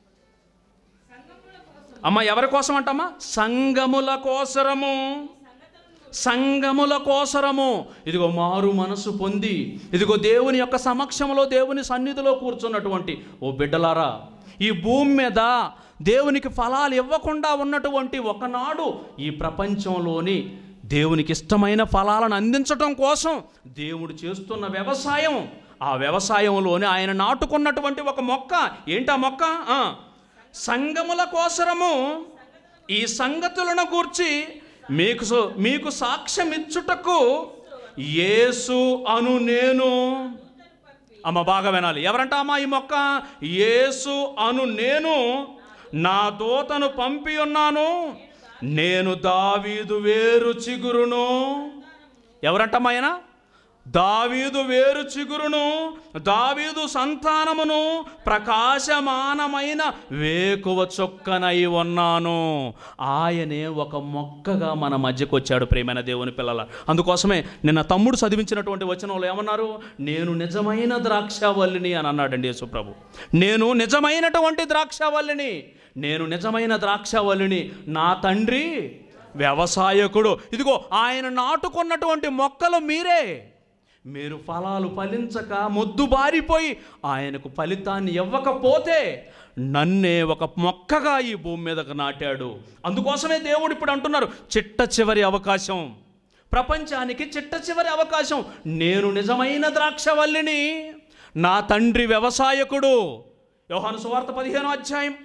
[SPEAKER 1] అమ్మ ఎవరి కోసం అంటమ్మా సంగముల కోసరము సంగముల కోసరము ఇదిగో మారు మనసు పొంది ఇదిగో దేవుని యొక్క సమక్షంలో దేవుని సన్నిధిలో కూర్చున్నటువంటి ఓ బిడ్డలారా ఈ భూమి మీద దేవునికి ఫలాలు ఇవ్వకుండా ఉన్నటువంటి ఒకనాడు ఈ ప్రపంచంలోని దేవునికి ఇష్టమైన ఫలాలను అందించటం కోసం దేవుడు చేస్తున్న వ్యవసాయం ఆ వ్యవసాయంలోని ఆయన నాటుకున్నటువంటి ఒక మొక్క ఏంటి ఆ మొక్క ఆ, సంగముల కోసరము ఈ సంగతులను గూర్చి మీకు సో- మీకు సాక్ష్యం ఇచ్చుటకు యేసు అను నేను అమ్మ బాగా వినాలి ఎవరంట అమ్మా ఈ మొక్క యేసు అను నేను నా దూతను పంపి ఉన్నాను నేను దావీదు వేరు చిగురును ఎవరంటమ్మా ఆయన దావీదు వేరు చిగురును దావీదు సంతానమును ప్రకాశమానమైన వేకువ చొక్కనై ఉన్నాను ఆయనే ఒక మొక్కగా మన మధ్యకు వచ్చాడు ప్రేమైన దేవుని పిల్లల అందుకోసమే నిన్న తమ్ముడు చదివించినటువంటి వచనంలో ఏమన్నారు నేను నిజమైన ద్రాక్షావల్లిని అని అన్నాడండి యేసుప్రభు నేను నిజమైనటువంటి ద్రాక్షావల్లిని నేను నిజమైన ద్రాక్షావల్లిని నా తండ్రి వ్యవసాయకుడు ఇదిగో ఆయన నాటుకున్నటువంటి మొక్కలు మీరే మీరు ఫలాలు ఫలించక మొద్దుబారిపోయి ఆయనకు ఫలితాన్ని ఇవ్వకపోతే నన్నే ఒక మొక్కగా ఈ భూమి మీదకు నాటాడు అందుకోసమే దేవుడు ఇప్పుడు అంటున్నారు చిట్ట చివరి అవకాశం ప్రపంచానికి చిట్ట చివరి అవకాశం నేను నిజమైన ద్రాక్షవల్లిని నా తండ్రి వ్యవసాయకుడు యోహాను సువార్త పదిహేనో అధ్యాయం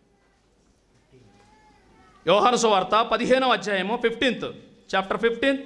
[SPEAKER 1] యోహాను సువార్త పదిహేనో అధ్యాయము ఫిఫ్టీన్త్ చాప్టర్ ఫిఫ్టీన్త్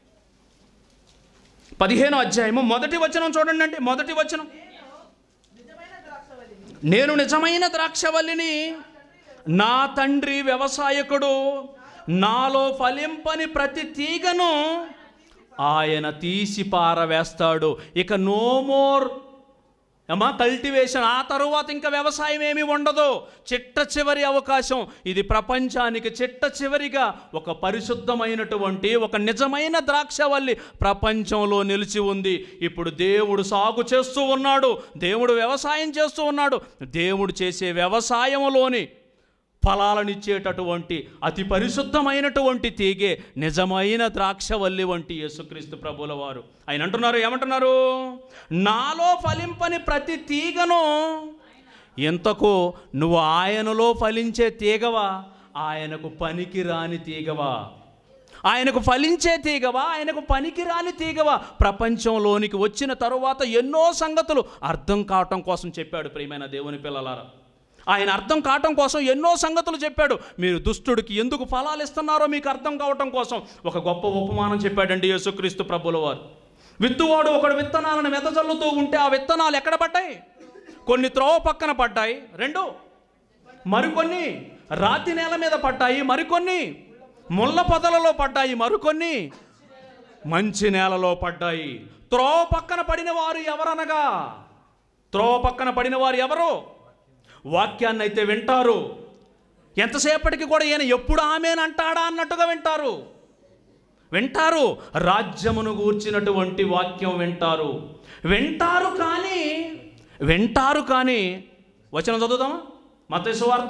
[SPEAKER 1] పదిహేనో అధ్యాయము మొదటి వచనం చూడండి అండి మొదటి వచనం
[SPEAKER 3] నిజమైన ద్రాక్షవల్లిని
[SPEAKER 1] నేను నిజమైన ద్రాక్షవల్లిని నా తండ్రి వ్యవసాయకుడు నాలో ఫలింపని ప్రతి తీగను ఆయన తీసి పారవేస్తాడు ఇక నో మోర్ అమ్మా కల్టివేషన్ ఆ తరువాత ఇంకా వ్యవసాయం ఏమీ ఉండదు చిట్ట చివరి అవకాశం ఇది ప్రపంచానికి చిట్ట చివరిగా ఒక పరిశుద్ధమైనటువంటి ఒక నిజమైన ద్రాక్షవల్లి ప్రపంచంలో నిలిచి ఉంది ఇప్పుడు దేవుడు సాగు చేస్తూ ఉన్నాడు దేవుడు వ్యవసాయం చేస్తూ ఉన్నాడు దేవుడు చేసే వ్యవసాయంలోని ఫలాలనిచ్చేటటువంటి అతి పరిశుద్ధమైనటువంటి తీగే నిజమైన ద్రాక్షవల్లి వంటి యేసుక్రీస్తు ప్రభుల వారు ఆయన అంటున్నారు ఏమంటున్నారు నాలో ఫలింపని ప్రతి తీగను ఎంతకు నువ్వు ఆయనలో ఫలించే తీగవా ఆయనకు పనికి రాని తీగవా ఆయనకు ఫలించే తీగవా ఆయనకు పనికిరాని తీగవా ప్రపంచంలోనికి వచ్చిన తరువాత ఎన్నో సంగతులు అర్థం కావటం కోసం చెప్పాడు ప్రియమైన దేవుని పిల్లలారా ఆయన అర్థం కావటం కోసం ఎన్నో సంగతులు చెప్పాడు మీరు దుష్టుడికి ఎందుకు ఫలాలు ఇస్తున్నారో మీకు అర్థం కావటం కోసం ఒక గొప్ప ఉపమానం చెప్పాడండి యేసుక్రీస్తు ప్రభుల వారు విత్తువాడు ఒకడు విత్తనాలను వెదజల్లుతూ ఉంటే ఆ విత్తనాలు ఎక్కడ పడ్డాయి కొన్ని త్రోవ పక్కన పడ్డాయి రెండు మరికొన్ని రాతి నేల మీద పడ్డాయి మరికొన్ని ముళ్ళ పొదలలో పడ్డాయి మరికొన్ని మంచి నేలలో పడ్డాయి త్రోవ పక్కన పడిన వారు ఎవరనగా త్రోవ పక్కన పడిన వారు ఎవరు వాక్యాన్ని అయితే వింటారు ఎంతసేపటికి కూడా ఈయన ఎప్పుడు ఆమెనంటాడా అన్నట్టుగా వింటారు వింటారు రాజ్యమును గూర్చినటువంటి వాక్యం వింటారు వింటారు కానీ వింటారు కానీ వచనం చదువుదామా మతేసు వార్త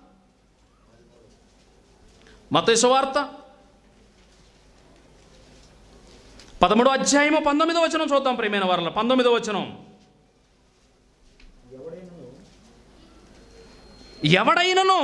[SPEAKER 1] మతేసు వార్త పదమూడో అధ్యాయము పంతొమ్మిదో వచనం చూద్దాం ప్రియమైన వారిలో పంతొమ్మిదో వచనం ఎవడైనను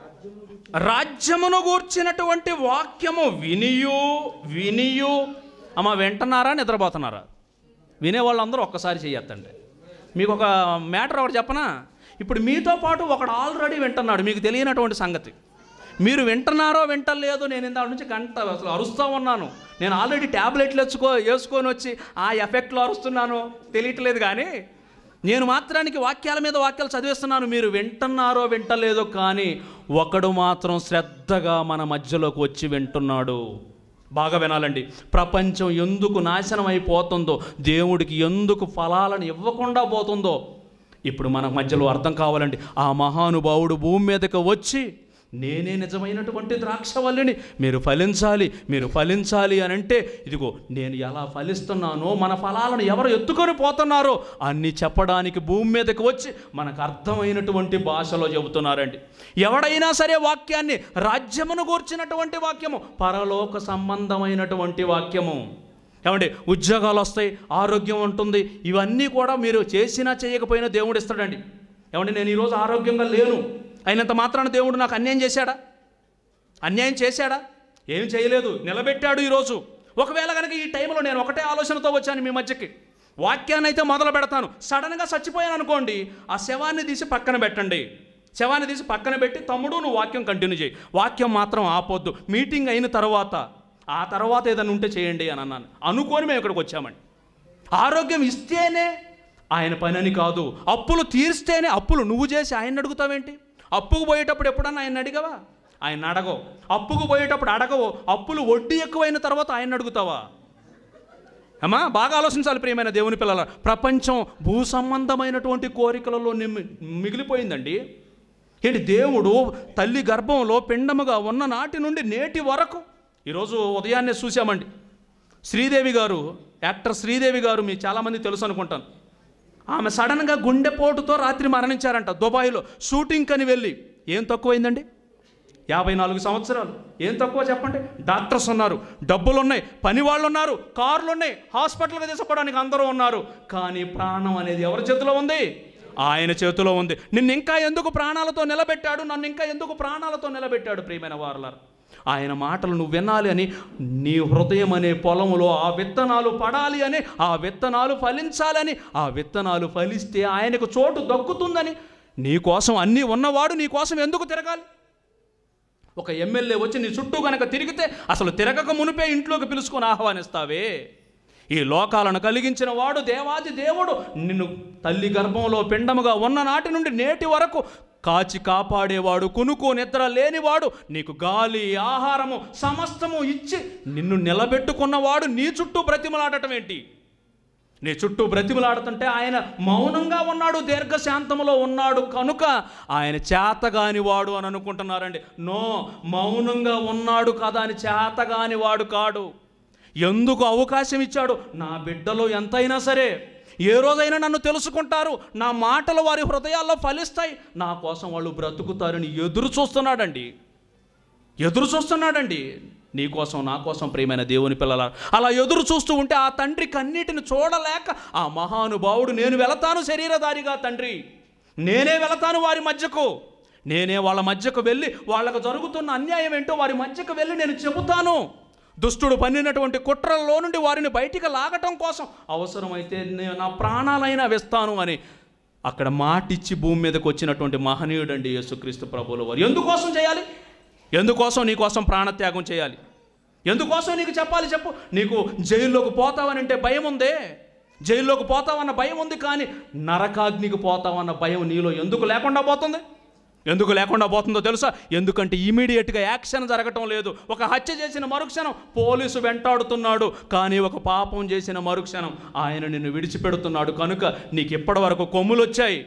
[SPEAKER 1] రాజ్యమును గూర్చినటువంటి వాక్యము వినియు వినియు అమ్మ వింటున్నారా నిద్రపోతున్నారా వినే వాళ్ళందరూ ఒక్కసారి చెయ్యొద్దండి మీకు ఒక మ్యాటర్ ఒకటి చెప్పనా ఇప్పుడు మీతో పాటు ఒకడు ఆల్రెడీ వింటున్నాడు మీకు తెలియనటువంటి సంగతి మీరు వింటున్నారో వింటలేదు నేను ఇంత నుంచి గంట అసలు అరుస్తూ ఉన్నాను నేను ఆల్రెడీ ట్యాబ్లెట్లు వచ్చుకో వేసుకొని వచ్చి ఆ ఎఫెక్ట్లో అరుస్తున్నాను తెలియట్లేదు కానీ నేను మాత్రానికి వాక్యాల మీద వాక్యాలు చదివిస్తున్నాను మీరు వింటున్నారో వింటలేదో కానీ ఒకడు మాత్రం శ్రద్ధగా మన మధ్యలోకి వచ్చి వింటున్నాడు బాగా వినాలండి ప్రపంచం ఎందుకు నాశనం అయిపోతుందో దేవుడికి ఎందుకు ఫలాలను ఇవ్వకుండా పోతుందో ఇప్పుడు మన మధ్యలో అర్థం కావాలండి ఆ మహానుభావుడు భూమి మీదకి వచ్చి నేనే నిజమైనటువంటి ద్రాక్షవల్లిని మీరు ఫలించాలి మీరు ఫలించాలి అని అంటే ఇదిగో నేను ఎలా ఫలిస్తున్నానో మన ఫలాలను ఎవరు ఎత్తుకొని పోతున్నారో అన్ని చెప్పడానికి భూమి మీదకి వచ్చి మనకు అర్థమైనటువంటి భాషలో చెబుతున్నారండి ఎవడైనా సరే వాక్యాన్ని రాజ్యమును గూర్చినటువంటి వాక్యము పరలోక సంబంధమైనటువంటి వాక్యము ఏమండి ఉద్యోగాలు వస్తాయి ఆరోగ్యం ఉంటుంది ఇవన్నీ కూడా మీరు చేసినా చేయకపోయినా దేవుడు ఇస్తాడండి ఏమండి నేను ఈరోజు ఆరోగ్యంగా లేను అయినంత మాత్రాన దేవుడు నాకు అన్యాయం చేశాడా అన్యాయం చేశాడా ఏం చేయలేదు నిలబెట్టాడు ఈరోజు ఒకవేళ కనుక ఈ టైంలో నేను ఒకటే ఆలోచనతో వచ్చాను మీ మధ్యకి వాక్యాన్ని అయితే మొదలు పెడతాను సడన్గా చచ్చిపోయాను అనుకోండి ఆ శవాన్ని తీసి పక్కన పెట్టండి శవాన్ని తీసి పక్కన పెట్టి తమ్ముడు నువ్వు వాక్యం కంటిన్యూ చేయి వాక్యం మాత్రం ఆపొద్దు మీటింగ్ అయిన తర్వాత ఆ తర్వాత ఏదైనా ఉంటే చేయండి అని అన్నాను అనుకొని మేము ఇక్కడికి వచ్చామండి ఆరోగ్యం ఇస్తేనే ఆయన పని అని కాదు అప్పులు తీర్స్తేనే అప్పులు నువ్వు చేసి ఆయన అడుగుతావేంటి అప్పుకు పోయేటప్పుడు ఎప్పుడన్నా ఆయన అడిగావా ఆయన అడగవు అప్పుకు పోయేటప్పుడు అడగవు అప్పులు వడ్డీ ఎక్కువైన తర్వాత ఆయన అడుగుతావా అమ్మా బాగా ఆలోచించాలి ప్రియమైన దేవుని పిల్లల ప్రపంచం భూ సంబంధమైనటువంటి కోరికలలో నిమ్మి మిగిలిపోయిందండి ఏంటి దేవుడు తల్లి గర్భంలో పిండముగా ఉన్న నాటి నుండి నేటి వరకు ఈరోజు ఉదయాన్నే చూసామండి శ్రీదేవి గారు యాక్టర్ శ్రీదేవి గారు మీకు చాలామంది తెలుసు అనుకుంటాను ఆమె సడన్గా గుండెపోటుతో రాత్రి మరణించారంట దుబాయ్లో షూటింగ్ అని వెళ్ళి ఏం తక్కువైందండి యాభై నాలుగు సంవత్సరాలు ఏం తక్కువ చెప్పండి డాక్టర్స్ ఉన్నారు డబ్బులు ఉన్నాయి పని వాళ్ళు ఉన్నారు కార్లు ఉన్నాయి హాస్పిటల్కి తీసుకోవడానికి అందరూ ఉన్నారు కానీ ప్రాణం అనేది ఎవరి చేతిలో ఉంది ఆయన చేతిలో ఉంది నిన్ను ఇంకా ఎందుకు ప్రాణాలతో నిలబెట్టాడు నన్ను ఇంకా ఎందుకు ప్రాణాలతో నిలబెట్టాడు ప్రియమైన వారలారు ఆయన మాటలు నువ్వు వినాలి అని నీ హృదయం అనే పొలములో ఆ విత్తనాలు పడాలి అని ఆ విత్తనాలు ఫలించాలని ఆ విత్తనాలు ఫలిస్తే ఆయనకు చోటు దక్కుతుందని నీ కోసం అన్నీ ఉన్నవాడు నీ కోసం ఎందుకు తిరగాలి ఒక ఎమ్మెల్యే వచ్చి నీ చుట్టూ కనుక తిరిగితే అసలు తిరగక మునిపే ఇంట్లోకి పిలుచుకొని ఆహ్వానిస్తావే ఈ లోకాలను కలిగించిన వాడు దేవాది దేవుడు నిన్ను తల్లి గర్భంలో పిండముగా ఉన్న నాటి నుండి నేటి వరకు కాచి కాపాడేవాడు కునుకు నిద్ర లేనివాడు నీకు గాలి ఆహారము సమస్తము ఇచ్చి నిన్ను నిలబెట్టుకున్నవాడు నీ చుట్టూ బ్రతిమలాడటం ఏంటి నీ చుట్టూ బ్రతిమలాడుతుంటే ఆయన మౌనంగా ఉన్నాడు దీర్ఘశాంతములో ఉన్నాడు కనుక ఆయన చేతగాని వాడు అని అనుకుంటున్నారండి నో మౌనంగా ఉన్నాడు కదా అని చేతగాని వాడు కాడు ఎందుకు అవకాశం ఇచ్చాడు నా బిడ్డలో ఎంతైనా సరే ఏ రోజైనా నన్ను తెలుసుకుంటారు నా మాటలు వారి హృదయాల్లో ఫలిస్తాయి నా కోసం వాళ్ళు బ్రతుకుతారని ఎదురు చూస్తున్నాడండి ఎదురు చూస్తున్నాడండి నీ కోసం నా కోసం ప్రియమైన దేవుని పిల్లల అలా ఎదురు చూస్తూ ఉంటే ఆ తండ్రి కన్నీటిని చూడలేక ఆ మహానుభావుడు నేను వెళతాను శరీరధారిగా తండ్రి నేనే వెళతాను వారి మధ్యకు నేనే వాళ్ళ మధ్యకు వెళ్ళి వాళ్ళకు జరుగుతున్న అన్యాయం ఏంటో వారి మధ్యకు వెళ్ళి నేను చెబుతాను దుష్టుడు పన్నినటువంటి కుట్రల్లో నుండి వారిని బయటికి లాగటం కోసం అవసరమైతే నేను నా ప్రాణాలైనా వేస్తాను అని అక్కడ మాటిచ్చి భూమి మీదకి వచ్చినటువంటి మహనీయుడండి యేసుక్రీస్తు ప్రభువుల వారు ఎందుకోసం చేయాలి ఎందుకోసం నీ కోసం ప్రాణత్యాగం చేయాలి ఎందుకోసం నీకు చెప్పాలి చెప్పు నీకు జైల్లోకి పోతావని అంటే భయం ఉందే జైల్లోకి పోతావన్న భయం ఉంది కానీ నరకాగ్నికి పోతావన్న భయం నీలో ఎందుకు లేకుండా పోతుంది ఎందుకు లేకుండా పోతుందో తెలుసా ఎందుకంటే ఇమీడియట్గా యాక్షన్ జరగటం లేదు ఒక హత్య చేసిన మరుక్షణం పోలీసు వెంటాడుతున్నాడు కానీ ఒక పాపం చేసిన మరుక్షణం ఆయన నిన్ను విడిచిపెడుతున్నాడు కనుక నీకు ఇప్పటి వరకు కొమ్ములు వచ్చాయి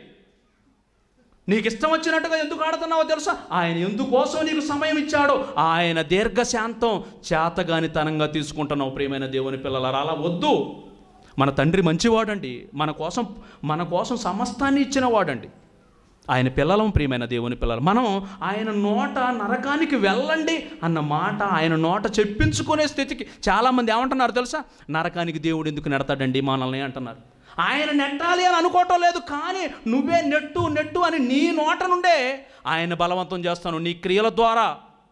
[SPEAKER 1] నీకు ఇష్టం వచ్చినట్టుగా ఎందుకు ఆడుతున్నావో తెలుసా ఆయన ఎందుకోసం నీకు సమయం ఇచ్చాడో ఆయన దీర్ఘశాంతం చేతగానితనంగా తీసుకుంటున్నావు ప్రియమైన దేవుని పిల్లలారా అలా వద్దు మన తండ్రి మంచివాడండి మన కోసం మన కోసం సమస్తాన్ని ఇచ్చినవాడండి ఆయన పిల్లలం ప్రియమైన దేవుని పిల్లలు మనం ఆయన నోట నరకానికి వెళ్ళండి అన్న మాట ఆయన నోట చెప్పించుకునే స్థితికి చాలామంది ఏమంటున్నారు తెలుసా నరకానికి దేవుడు ఎందుకు నెడతాడండి మనల్ని అంటున్నారు ఆయన నెట్టాలి అని అనుకోవటం లేదు కానీ నువ్వే నెట్టు నెట్టు అని నీ నోట నుండే ఆయన బలవంతం చేస్తాను నీ క్రియల ద్వారా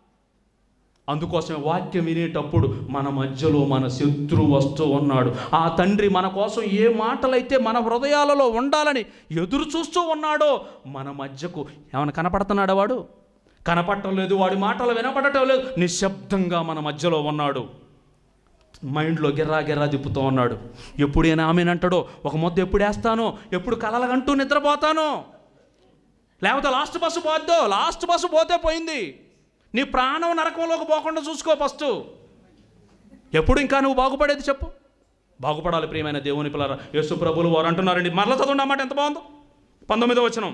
[SPEAKER 1] అందుకోసమే వాక్యం వినేటప్పుడు మన మధ్యలో మన శత్రువు వస్తూ ఉన్నాడు ఆ తండ్రి మన కోసం ఏ మాటలైతే మన హృదయాలలో ఉండాలని ఎదురు చూస్తూ ఉన్నాడో మన మధ్యకు ఏమైనా కనపడుతున్నాడా వాడు కనపడటం లేదు వాడి మాటలు వినపడటం లేదు నిశ్శబ్దంగా మన మధ్యలో ఉన్నాడు మైండ్లో గిర్రా గిర్రా తిప్పుతూ ఉన్నాడు ఎప్పుడు ఈయన ఆమెనంటాడో ఒక ముద్ద ఎప్పుడు వేస్తానో ఎప్పుడు కలలగంటూ నిద్రపోతానో లేకపోతే లాస్ట్ బస్సు పోద్దో లాస్ట్ బస్సు పోతే పోయింది నీ ప్రాణం నరకంలోకి పోకుండా చూసుకో ఫస్ట్ ఎప్పుడు ఇంకా నువ్వు బాగుపడేది చెప్పు బాగుపడాలి ప్రియమైన దేవుని పిల్లర యేసు ప్రభులు వారు అంటున్నారండి మరల చదవండి అన్నమాట ఎంత బాగుందో పంతొమ్మిదో వచనం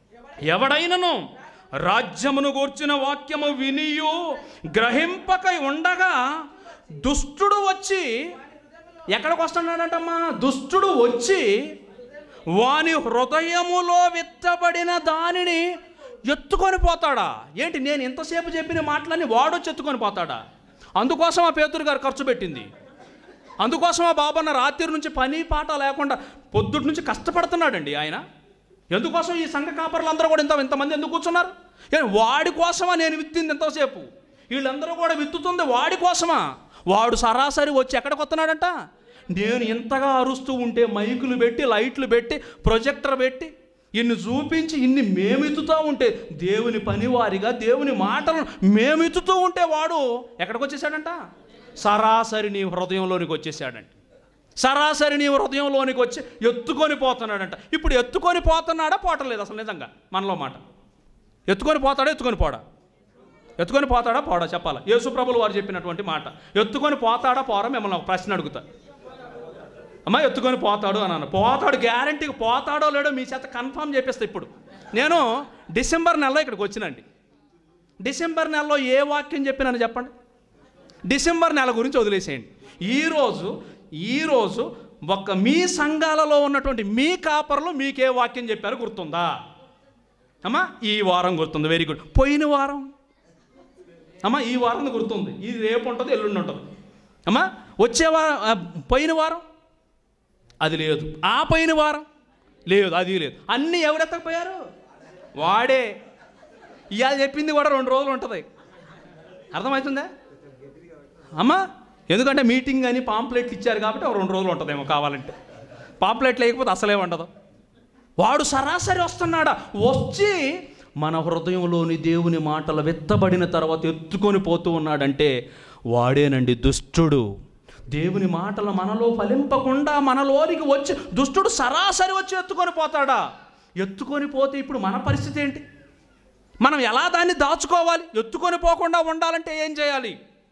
[SPEAKER 1] ఎవడైనను రాజ్యమును గూర్చిన వాక్యము వినియు గ్రహింపక ఉండగా దుష్టుడు వచ్చి ఎక్కడికి వస్తున్నాడంటమ్మా దుష్టుడు వచ్చి వాని హృదయములో విత్తబడిన దానిని ఎత్తుకొని పోతాడా ఏంటి నేను ఇంతసేపు చెప్పిన మాటలన్నీ వాడొచ్చి ఎత్తుకొని పోతాడా అందుకోసం ఆ పేతురు గారు ఖర్చు పెట్టింది అందుకోసం ఆ బాబన్న రాత్రి నుంచి పని పాట లేకుండా పొద్దుటి నుంచి కష్టపడుతున్నాడండి ఆయన ఎందుకోసం ఈ సంఘ కాపర్లు అందరూ కూడా ఇంత ఇంతమంది ఎందుకు కూర్చున్నారు ఏ, వాడి కోసమా నేను విత్తింది ఎంతసేపు వీళ్ళందరూ కూడా విత్తుతుంది వాడి కోసమా వాడు సరాసరి వచ్చి ఎక్కడికి వస్తున్నాడంట నేను ఇంతగా అరుస్తూ ఉంటే మైకులు పెట్టి లైట్లు పెట్టి ప్రొజెక్టర్ పెట్టి ఇన్ని చూపించి ఇన్ని మేమెత్తుతూ ఉంటే దేవుని పనివారిగా దేవుని మాటలను మేమెత్తుతూ ఉంటే వాడు ఎక్కడికి వచ్చేసాడంట సరాసరి నీ హృదయంలోనికి వచ్చేసాడంట సరాసరి నీ హృదయంలోనికి వచ్చి ఎత్తుకొని పోతున్నాడంట ఇప్పుడు ఎత్తుకొని పోతున్నాడా పోవట్లేదు అసలు నిజంగా మనలో మాట ఎత్తుకొని పోతాడా ఎత్తుకొని పోడా ఎత్తుకొని పోతాడా పోడా చెప్పాలా యేసుప్రభులు వారు చెప్పినటువంటి మాట ఎత్తుకొని పోతాడా పోరా మిమ్మల్ని ఒక ప్రశ్న అడుగుతా అమ్మా ఎత్తుకొని పోతాడు అని అన్న పోతాడు గ్యారంటీకి పోతాడో లేడో మీ చేత కన్ఫామ్ చేపిస్తా ఇప్పుడు నేను డిసెంబర్ నెలలో ఇక్కడికి వచ్చినండి డిసెంబర్ నెలలో ఏ వాక్యం చెప్పినాను చెప్పండి డిసెంబర్ నెల గురించి వదిలేసేయండి ఈరోజు ఈరోజు ఒక మీ సంఘాలలో ఉన్నటువంటి మీ కాపర్లు మీకే వాక్యం చెప్పారు గుర్తుందా అమ్మా ఈ వారం గుర్తుంది వెరీ గుడ్ పోయిన వారం అమ్మా ఈ వారం గుర్తుంది ఇది రేపు ఉంటుంది ఎల్లుండి ఉంటుంది అమ్మా వచ్చే వారం ఆ, పోయిన వారం అది లేదు ఆ పోయిన వారం లేదు అది లేదు అన్నీ ఎవరెత్తకపోయారు వాడే ఇవాళ చెప్పింది కూడా రెండు రోజులు ఉంటుంది అర్థమవుతుందా అమ్మా ఎందుకంటే మీటింగ్ అని పాంప్లెట్లు ఇచ్చారు కాబట్టి ఒక రెండు రోజులు ఉంటుందేమో కావాలంటే పాంప్లెట్ లేకపోతే అసలే ఉండదు వాడు సరాసరి వస్తున్నాడా వచ్చి మన హృదయంలోని దేవుని మాటలు వెత్తబడిన తర్వాత ఎత్తుకొని పోతూ ఉన్నాడంటే వాడేనండి దుష్టుడు దేవుని మాటలు మనలో ఫలింపకుండా మనలోనికి వచ్చి దుష్టుడు సరాసరి వచ్చి ఎత్తుకొని పోతాడా ఎత్తుకొని పోతే ఇప్పుడు మన పరిస్థితి ఏంటి మనం ఎలా దాన్ని దాచుకోవాలి ఎత్తుకొని పోకుండా ఉండాలంటే ఏం చేయాలి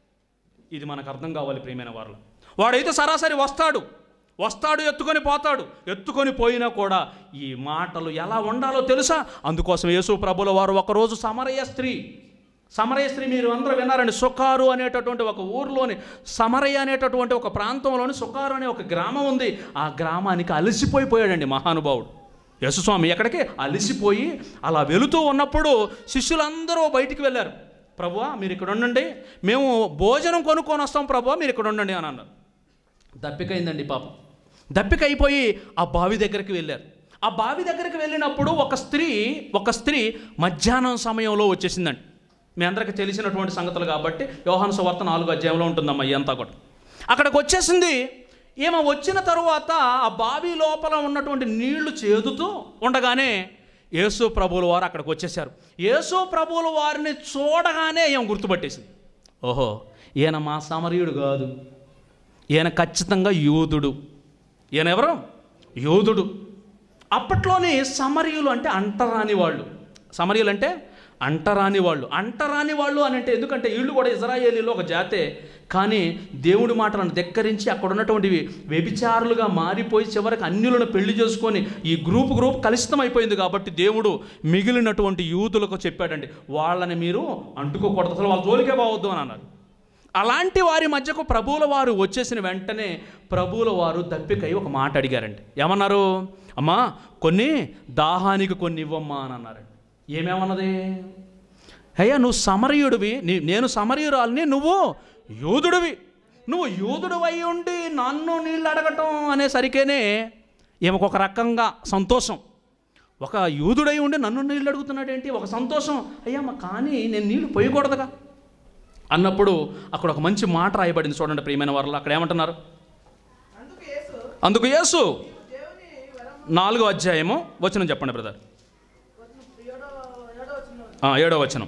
[SPEAKER 1] ఇది మనకు అర్థం కావాలి ప్రియమైన వారు వాడైతే సరాసరి వస్తాడు వస్తాడు ఎత్తుకొని పోతాడు ఎత్తుకొని పోయినా కూడా ఈ మాటలు ఎలా ఉండాలో తెలుసా అందుకోసం యేసు ప్రభుల వారు ఒకరోజు సమరయ స్త్రీ సమరయ స్త్రీ మీరు అందరూ విన్నారండి సుకారు అనేటటువంటి ఒక ఊర్లోని సమరయ అనేటటువంటి ఒక ప్రాంతంలోని సుకారు అనే ఒక గ్రామం ఉంది ఆ గ్రామానికి అలసిపోయిపోయాడండి మహానుభావుడు యశస్వామి ఎక్కడికి అలసిపోయి అలా వెళుతూ ఉన్నప్పుడు శిష్యులందరూ బయటికి వెళ్ళారు ప్రభువా మీరు ఇక్కడ ఉండండి మేము భోజనం కొనుక్కొని వస్తాం ప్రభువా మీరు ఇక్కడ ఉండండి అని అన్నారు దప్పికైందండి పాపం దప్పిక అయిపోయి ఆ బావి దగ్గరికి వెళ్ళారు ఆ బావి దగ్గరికి వెళ్ళినప్పుడు ఒక స్త్రీ ఒక స్త్రీ మధ్యాహ్నం సమయంలో వచ్చేసిందండి మీ అందరికీ తెలిసినటువంటి సంగతులు కాబట్టి యోహాను సువార్త నాలుగు అధ్యాయంలో ఉంటుందమ్మా ఇదంతా కూడా అక్కడికి వచ్చేసింది ఈమె వచ్చిన తరువాత ఆ బావి లోపల ఉన్నటువంటి నీళ్లు చేదుతూ ఉండగానే యేసు ప్రభువుల వారు అక్కడికి వచ్చేసారు యేసు ప్రభువుల వారిని చూడగానే ఏం గుర్తుపట్టేసింది ఓహో ఈయన మా సమరయుడు కాదు ఈయన ఖచ్చితంగా యూదుడు ఈయన ఎవరు యోధుడు అప్పట్లోనే సమరీయులు అంటే అంటరాని వాళ్ళు సమరీయులు అంటే అంటరాని వాళ్ళు అంటరాని వాళ్ళు అని అంటే ఎందుకంటే వీళ్ళు కూడా ఇజ్రాయేలీలో ఒక జాతే కానీ దేవుడి మాటలను ధిక్కరించి అక్కడ ఉన్నటువంటి వ్యభిచారులుగా మారిపోయి చివరికి అన్యులను పెళ్లి చేసుకొని ఈ గ్రూప్ గ్రూప్ కలుషితం అయిపోయింది కాబట్టి దేవుడు మిగిలినటువంటి యూతులకు చెప్పాడండి వాళ్ళని మీరు అంటుకోకూడదు అసలు వాళ్ళ జోలికే పోవద్దు అని అన్నారు అలాంటి వారి మధ్యకు ప్రభువుల వారు వచ్చేసిన వెంటనే ప్రభువుల వారు దప్పికై ఒక మాట అడిగారండి ఏమన్నారు అమ్మా కొన్ని దాహానికి కొన్ని ఇవ్వమ్మా అని అన్నారండి ఏమేమన్నది అయ్యా నువ్వు సమరయుడివి నీ నేను సమరయురాలని నువ్వు యూదుడివి నువ్వు యూదుడు అయి ఉండి నన్ను నీళ్ళు అడగటం అనేసరికేనే ఈమెకు ఒక రకంగా సంతోషం ఒక యూదుడై ఉండి నన్ను నీళ్ళు అడుగుతున్నాడేంటి ఒక సంతోషం అయ్యా మా కానీ నేను నీళ్ళు పోయకూడదుగా అన్నప్పుడు అక్కడ ఒక మంచి మాట రాయబడింది చూడండి ప్రియమైన వారు అక్కడ ఏమంటున్నారు
[SPEAKER 3] అందుకు యేసు
[SPEAKER 1] అందుకు యేసు
[SPEAKER 3] దేవుని వరం
[SPEAKER 1] నాలుగో అధ్యాయము వచనం చెప్పండి బ్రదర్
[SPEAKER 3] వచ్చిన ఏడో ఏడో వచ్చిన
[SPEAKER 1] ఆ, ఏడో వచనం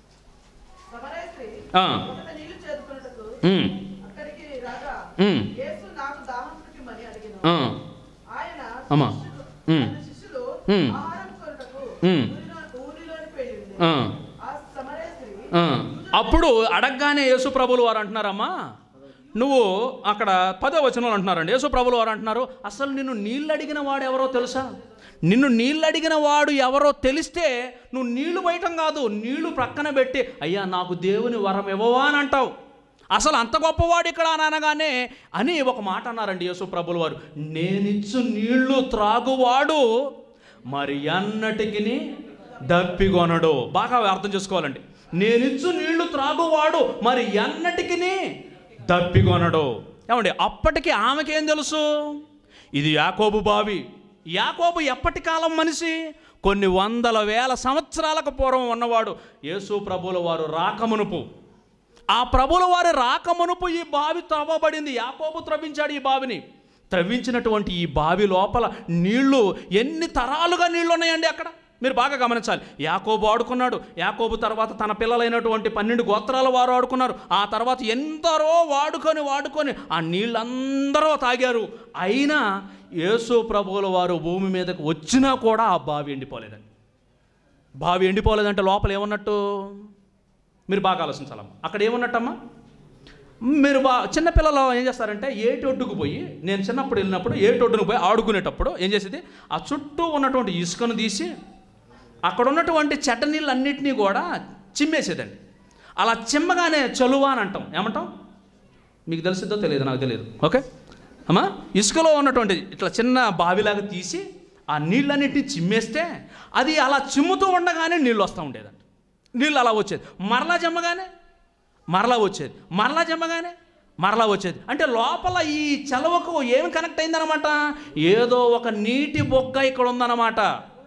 [SPEAKER 3] సమరయ స్త్రీ
[SPEAKER 1] ఆ,
[SPEAKER 3] ఒకట నీళ్లు చేదుకున్నట్టుకు
[SPEAKER 1] ఉమ్,
[SPEAKER 3] అక్కడికి రాగా
[SPEAKER 1] ఉమ్,
[SPEAKER 3] యేసు నాకు దాహం పుట్టిమని అడిగిన
[SPEAKER 1] ఆ,
[SPEAKER 3] ఆయన
[SPEAKER 1] అమ్మా.
[SPEAKER 3] శిష్యులు-
[SPEAKER 1] ఉమ్.
[SPEAKER 3] ఆయన శిష్యులు
[SPEAKER 1] ఉమ్.
[SPEAKER 3] ఆహారం కొనుటకు
[SPEAKER 1] ఉమ్.
[SPEAKER 3] ఊరిలో ఊరిలోని పెళ్ళింది
[SPEAKER 1] ఆ,
[SPEAKER 3] ఆ సమరయ స్త్రీ
[SPEAKER 1] ఆ. అప్పుడు అడగగానే యేసు ప్రభులు వారు అంటున్నారమ్మా నువ్వు అక్కడ పదో వచనంలో అంటున్నారండి యేసు ప్రభులు వారు అంటున్నారు అసలు నిన్ను నీళ్ళు అడిగిన వాడు ఎవరో తెలుసా నిన్ను నీళ్ళు అడిగిన వాడు ఎవరో తెలిస్తే నువ్వు నీళ్లు బయటం కాదు నీళ్లు ప్రక్కన పెట్టి అయ్యా నాకు దేవుని వరం ఇవ్వవా అని అంటావు అసలు అంత గొప్పవాడు ఇక్కడ అని అనగానే అని ఒక మాట అన్నారండి యేసు ప్రభుల వారు నేనిచ్చు నీళ్లు త్రాగువాడు మరి ఎన్నటికి దప్పికొనడు బాగా అర్థం చేసుకోవాలండి నేనిచ్చు నీళ్లు త్రాగువాడు మరి ఎన్నటికి దప్పికొనడు ఏమండి అప్పటికి ఆమెకేం తెలుసు ఇది యాకోబు బావి యాకోబు ఎప్పటి కాలం మనిషి కొన్ని వందల వేల సంవత్సరాలకు పూర్వం ఉన్నవాడు యేసు ప్రభుల వారు రాకమునుపు ఆ ప్రభుల వారి రాకమునుపు ఈ బావి త్రవ్వబడింది యాకోబు త్రవ్వించాడు ఈ బావిని త్రవ్వించినటువంటి ఈ బావి లోపల నీళ్లు ఎన్ని తరాలుగా నీళ్లు ఉన్నాయండి అక్కడ మీరు బాగా గమనించాలి యాకోబు ఆడుకున్నాడు యాకోబు తర్వాత తన పిల్లలైనటువంటి పన్నెండు గోత్రాల వారు ఆడుకున్నారు ఆ తర్వాత ఎందరో వాడుకొని వాడుకొని ఆ నీళ్ళందరూ తాగారు అయినా యేసు ప్రభువుల వారు భూమి మీదకి వచ్చినా కూడా ఆ బావి ఎండిపోలేదండి బావి ఎండిపోలేదంటే లోపల ఏమన్నట్టు మీరు బాగా ఆలోచించాలమ్మా అక్కడ ఏమన్నట్టమ్మా మీరు బా చిన్నపిల్లలు ఏం చేస్తారంటే ఏటొడ్డుకు పోయి నేను చిన్నప్పుడు వెళ్ళినప్పుడు ఏటొడ్డుకు పోయి ఆడుకునేటప్పుడు ఏం చేసేది ఆ చుట్టూ ఉన్నటువంటి ఇసుకను తీసి అక్కడ ఉన్నటువంటి చెడ్డ నీళ్ళన్నింటినీ కూడా చిమ్మేసేదండి అలా చిమ్మగానే చలువ అని అంటాం ఏమంటాం మీకు తెలిసిద్దో తెలియదు నాకు తెలియదు ఓకే అమ్మా ఇసుకలో ఉన్నటువంటి ఇట్లా చిన్న బావిలాగా తీసి ఆ నీళ్ళన్నిటిని చిమ్మేస్తే అది అలా చిమ్ముతూ ఉండగానే నీళ్ళు వస్తూ ఉండేదండి నీళ్ళు అలా వచ్చేది మరలా జమ్మగానే మరలా వచ్చేది మరలా జమ్మగానే మరలా వచ్చేది అంటే లోపల ఈ చలవకు ఏమి కనెక్ట్ అయిందనమాట ఏదో ఒక నీటి బొగ్గ ఇక్కడ ఉందన్నమాట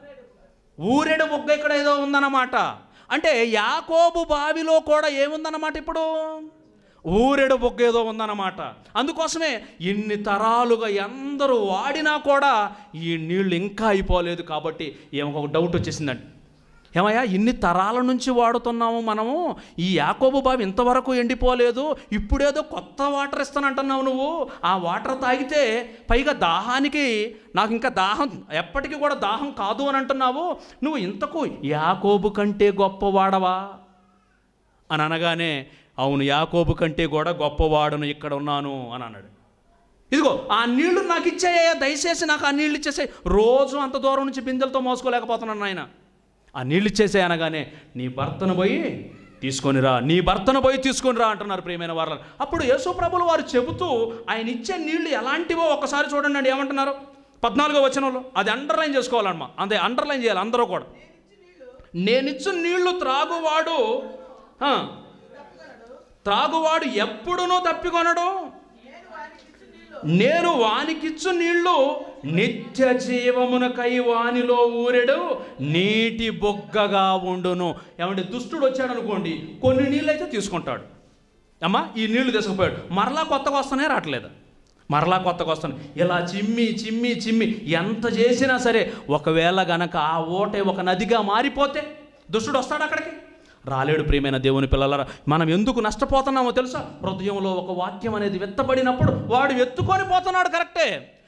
[SPEAKER 1] ఊరెడు బొగ్గ ఇక్కడ ఏదో ఉందన్నమాట అంటే యాకోబు బావిలో కూడా ఏముందన్నమాట ఇప్పుడు ఊరెడు బొగ్గ ఏదో ఉందన్నమాట అందుకోసమే ఇన్ని తరాలుగా ఎందరూ వాడినా కూడా ఈ నీళ్ళు ఇంకా అయిపోలేదు కాబట్టి ఏమో ఒక డౌట్ వచ్చేసిందండి ఏమయ్యా ఇన్ని తరాల నుంచి వాడుతున్నాము మనము ఈ యాకోబు బావి ఇంతవరకు ఎండిపోలేదు ఇప్పుడేదో కొత్త వాటర్ ఇస్తానంటున్నావు నువ్వు ఆ వాటర్ తాగితే పైగా దాహానికి నాకు ఇంకా దాహం ఎప్పటికీ కూడా దాహం కాదు అని అంటున్నావు నువ్వు ఇంతకు యాకోబు కంటే గొప్పవాడవా అని అనగానే అవును యాకోబు కంటే కూడా గొప్పవాడును ఇక్కడ ఉన్నాను అని అన్నాడు ఇదిగో ఆ నీళ్లు నాకు ఇచ్చేయ్యా దయచేసి నాకు ఆ నీళ్ళు ఇచ్చేసాయి రోజు అంత దూరం నుంచి బిందెలతో మోసుకోలేకపోతున్నాను ఆయన ఆ నీళ్ళు ఇచ్చేసే అనగానే నీ భర్తను పోయి తీసుకొనిరా నీ భర్తను పోయి తీసుకొనిరా అంటున్నారు ప్రియమైన వారు అప్పుడు యేసు ప్రభులు వారు చెబుతూ ఆయన ఇచ్చే నీళ్లు ఎలాంటివో ఒక్కసారి చూడండి అండి ఏమంటున్నారు పద్నాలుగో వచనంలో అది అండర్లైన్ చేసుకోవాలమ్మా అంతే అండర్లైన్ చేయాలి అందరూ కూడా నేనిచ్చు నీళ్లు త్రాగువాడు ఆ, త్రాగువాడు ఎప్పుడునూ తప్పికొనడు నేను వానికిచ్చు నీళ్లు నిత్య జీవమునకై వానిలో ఊరెడు నీటి బొగ్గగా ఉండును ఏమంటే దుష్టుడు వచ్చాడు అనుకోండి కొన్ని నీళ్ళు అయితే తీసుకుంటాడు అమ్మా ఈ నీళ్లు తీసుకుపోయాడు మరలా కొత్తగా వస్తున్నాయి రావట్లేదు మరలా కొత్తగా వస్తున్నాయి ఇలా చిమ్మి చిమ్మి చిమ్మి ఎంత చేసినా సరే ఒకవేళ గనక ఆ ఓటే ఒక నదిగా మారిపోతే దుష్టుడు వస్తాడు అక్కడికి రాలేడు ప్రియమైన దేవుని పిల్లలరా మనం ఎందుకు నష్టపోతున్నామో తెలుసా హృదయంలో ఒక వాక్యం అనేది వెత్తబడినప్పుడు వాడు ఎత్తుకొని పోతున్నాడు కరెక్టే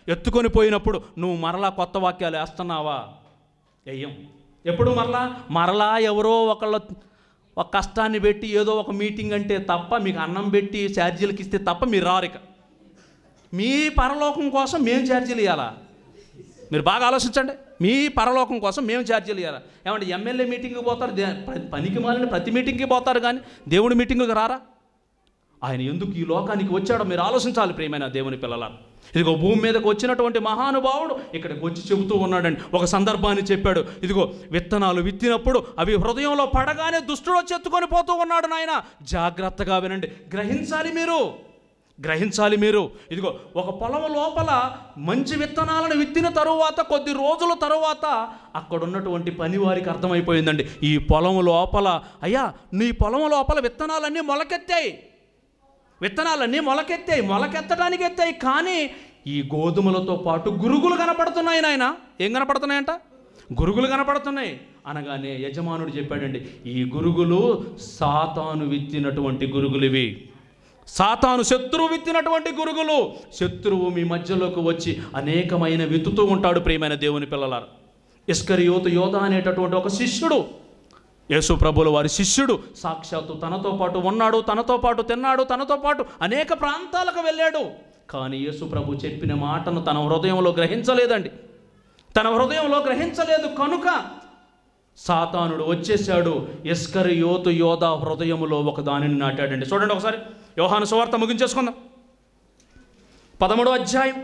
[SPEAKER 1] ఎత్తుకొని పోయినప్పుడు నువ్వు మరలా కొత్త వాక్యాలు వేస్తున్నావా వెయ్యం ఎప్పుడు మరలా మరలా ఎవరో ఒకళ్ళ ఒక కష్టాన్ని పెట్టి ఏదో ఒక మీటింగ్ అంటే తప్ప మీకు అన్నం పెట్టి ఛార్జీలకి ఇస్తే తప్ప మీరు రారిక మీ పరలోకం కోసం మేము ఛార్జీలు ఇవ్వాలా మీరు బాగా ఆలోచించండి మీ పరలోకం కోసం మేము ఛార్జీలు ఇవ్వాలా ఏమంటే ఎమ్మెల్యే మీటింగ్కి పోతారు దే- ప్ర- పనికి మాలిన ప్రతి మీటింగ్కి పోతారు కానీ దేవుడి మీటింగ్కి రారా ఆయన ఎందుకు ఈ లోకానికి వచ్చాడో మీరు ఆలోచించాలి ప్రియమైన దేవుని పిల్లల ఇదిగో భూమి మీదకి వచ్చినటువంటి మహానుభావుడు ఇక్కడికి వచ్చి చెబుతూ ఉన్నాడండి ఒక సందర్భాన్ని చెప్పాడు ఇదిగో విత్తనాలు విత్తినప్పుడు అవి హృదయంలో పడగానే దుష్టుడు వచ్చి ఎత్తుకొని పోతూ ఉన్నాడు నాయన జాగ్రత్తగా వినండి గ్రహించాలి మీరు గ్రహించాలి మీరు ఇదిగో ఒక పొలం లోపల మంచి విత్తనాలను విత్తిన తరువాత కొద్ది రోజుల తరువాత అక్కడ ఉన్నటువంటి పని వారికి అర్థమైపోయిందండి ఈ పొలం లోపల అయ్యా నీ పొలం లోపల విత్తనాలన్నీ మొలకెత్తాయి విత్తనాలన్నీ మొలకెత్తాయి మొలకెత్తడానికి ఎత్తాయి కానీ ఈ గోధుమలతో పాటు గురుగులు కనపడుతున్నాయి నాయన ఏం కనపడుతున్నాయంట గురుగులు కనపడుతున్నాయి అనగానే యజమానుడు చెప్పాడండి ఈ గురుగులు సాతాను విత్తినటువంటి గురుగులు ఇవి సాతాను శత్రువు విత్తినటువంటి గురుగులు శత్రువు మీ మధ్యలోకి వచ్చి అనేకమైన విత్తుతూ ఉంటాడు ప్రియమైన దేవుని పిల్లలారు ఇస్కరియోతు యోధ అనేటటువంటి ఒక శిష్యుడు యేసు ప్రభుల వారి శిష్యుడు సాక్షాత్తు తనతో పాటు ఉన్నాడు తనతో పాటు తిన్నాడు తనతో పాటు అనేక ప్రాంతాలకు వెళ్ళాడు కానీ యేసు ప్రభు చెప్పిన మాటను తన హృదయంలో గ్రహించలేదండి తన హృదయంలో గ్రహించలేదు కనుక సాతానుడు వచ్చేసాడు ఇస్కరి యోతు యోధ హృదయములో ఒక దానిని నాటాడండి చూడండి ఒకసారి యోహాను సువార్త ముగించేసుకుందాం పదమూడో అధ్యాయం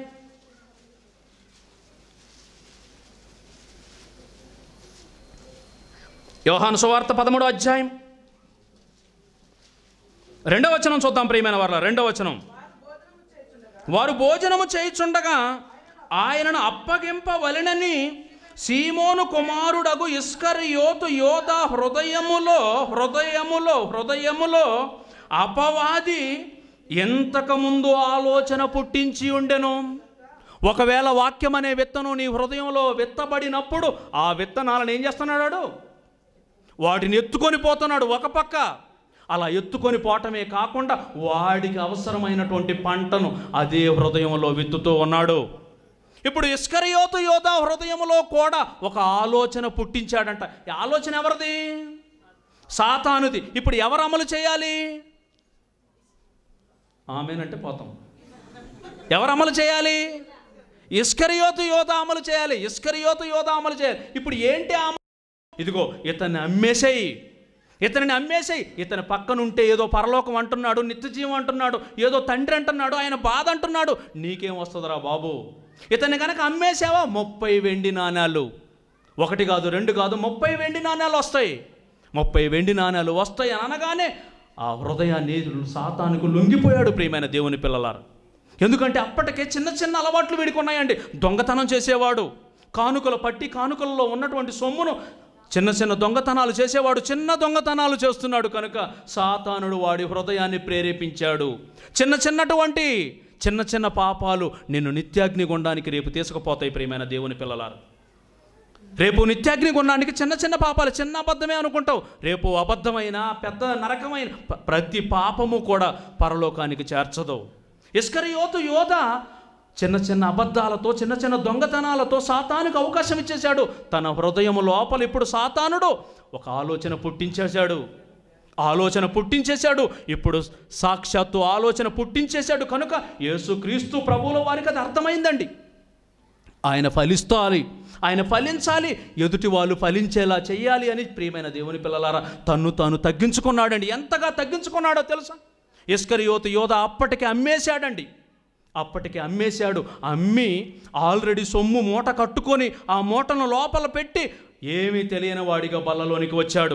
[SPEAKER 1] యోహాను సువార్త పదమూడో అధ్యాయం రెండవ వచనం చూద్దాం ప్రియమైన వారు రెండవ వచనం వారు భోజనము చేయుచుండగా ఆయనను అప్పగింపవలెనని సీమోను కుమారుడగు ఇస్కరియోతు యోధ హృదయములో హృదయములో హృదయములో అపవాది ఎంతకముందు ఆలోచన పుట్టించి ఉండెను ఒకవేళ వాక్యం అనే విత్తనం నీ హృదయంలో విత్తబడినప్పుడు ఆ విత్తనాలను ఏం చేస్తున్నాడు వాడు? వాటిని ఎత్తుకొని పోతున్నాడు ఒక పక్క అలా ఎత్తుకొని పోవటమే కాకుండా వాడికి అవసరమైనటువంటి పంటను అదే హృదయంలో విత్తుతూ ఉన్నాడు ఇప్పుడు ఇస్కరియోతు యోధ హృదయంలో కూడా ఒక ఆలోచన పుట్టించాడంట ఈ ఆలోచన ఎవరిది సాతానుది ఇప్పుడు ఎవరు అమలు చేయాలి ఆమెనంటే పోతాం ఎవరు అమలు చేయాలి ఇస్కరియోతు యోధ అమలు చేయాలి ఇస్కరియోతు యోధ అమలు చేయాలి ఇప్పుడు ఏంటి ఆ అమలు? ఇదిగో ఇతన్ని అమ్మేసేయి ఇతనిని అమ్మేసేయి ఇతని పక్కనుంటే ఏదో పరలోకం అంటున్నాడు నిత్యజీవం అంటున్నాడు ఏదో తండ్రి అంటున్నాడు ఆయన బాధ అంటున్నాడు నీకేం వస్తుందిరా బాబు ఇతన్ని కనుక అమ్మేసావా ముప్పై వెండి నాణాలు ఒకటి కాదు రెండు కాదు ముప్పై వెండి నాణాలు వస్తాయి ముప్పై వెండి నాణాలు వస్తాయి అని అనగానే ఆ హృదయాన్ని సాతానికి లొంగిపోయాడు ప్రియమైన దేవుని పిల్లలారు ఎందుకంటే అప్పటికే చిన్న చిన్న అలవాట్లు వీడికి ఉన్నాయండి దొంగతనం చేసేవాడు కానుకలు పట్టి కానుకలలో ఉన్నటువంటి సొమ్మును చిన్న చిన్న దొంగతనాలు చేసేవాడు చిన్న దొంగతనాలు చేస్తున్నాడు కనుక సాతానుడు వాడి హృదయాన్ని ప్రేరేపించాడు చిన్న చిన్నటువంటి చిన్న చిన్న పాపాలు నిన్ను నిత్యాగ్ని గుండానికి రేపు తీసుకుపోతాయి ప్రియమైన దేవుని పిల్లలారు రేపు నిత్యాగ్ని గుండానికి చిన్న చిన్న పాపాలు చిన్న అబద్ధమే అనుకుంటావు రేపు అబద్ధమైన పెద్ద నరకమైన ప- ప్రతి పాపము కూడా పరలోకానికి చేర్చదు ఇస్కరియోతు యోధ చిన్న చిన్న అబద్ధాలతో చిన్న చిన్న దొంగతనాలతో సాతానుకు అవకాశం ఇచ్చేశాడు తన హృదయం లోపల ఇప్పుడు సాతానుడు ఒక ఆలోచన పుట్టించేశాడు ఆలోచన పుట్టించేశాడు ఇప్పుడు సాక్షాత్తు ఆలోచన పుట్టించేశాడు కనుక యేసుక్రీస్తు ప్రభువుల వారికి అది అర్థమైందండి ఆయన ఫలిస్తాలి ఆయన ఫలించాలి ఎదుటి వాళ్ళు ఫలించేలా చెయ్యాలి అని ప్రియమైన దేవుని పిల్లలారా తన్ను తాను తగ్గించుకున్నాడండి ఎంతగా తగ్గించుకున్నాడో తెలుసా ఇస్కరియోతు యోధ అప్పటికి అమ్మేశాడండి అప్పటికి అమ్మేశాడు అమ్మి ఆల్రెడీ సొమ్ము మూట కట్టుకొని ఆ మూటను లోపల పెట్టి ఏమీ తెలియని వాడిగా బల్లలోనికి వచ్చాడు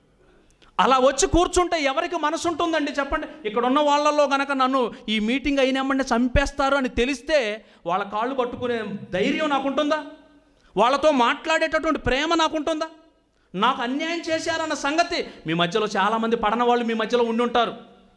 [SPEAKER 1] అలా వచ్చి కూర్చుంటే ఎవరికి మనసు ఉంటుందండి చెప్పండి ఇక్కడ ఉన్న వాళ్ళల్లో గనక నన్ను ఈ మీటింగ్ అయినామంటే చంపేస్తారు అని తెలిస్తే వాళ్ళ కాళ్ళు పట్టుకునే ధైర్యం నాకుంటుందా వాళ్ళతో మాట్లాడేటటువంటి ప్రేమ నాకుంటుందా నాకు అన్యాయం చేశారన్న సంగతి మీ మధ్యలో చాలామంది పడన వాళ్ళు మీ మధ్యలో ఉండి ఉంటారు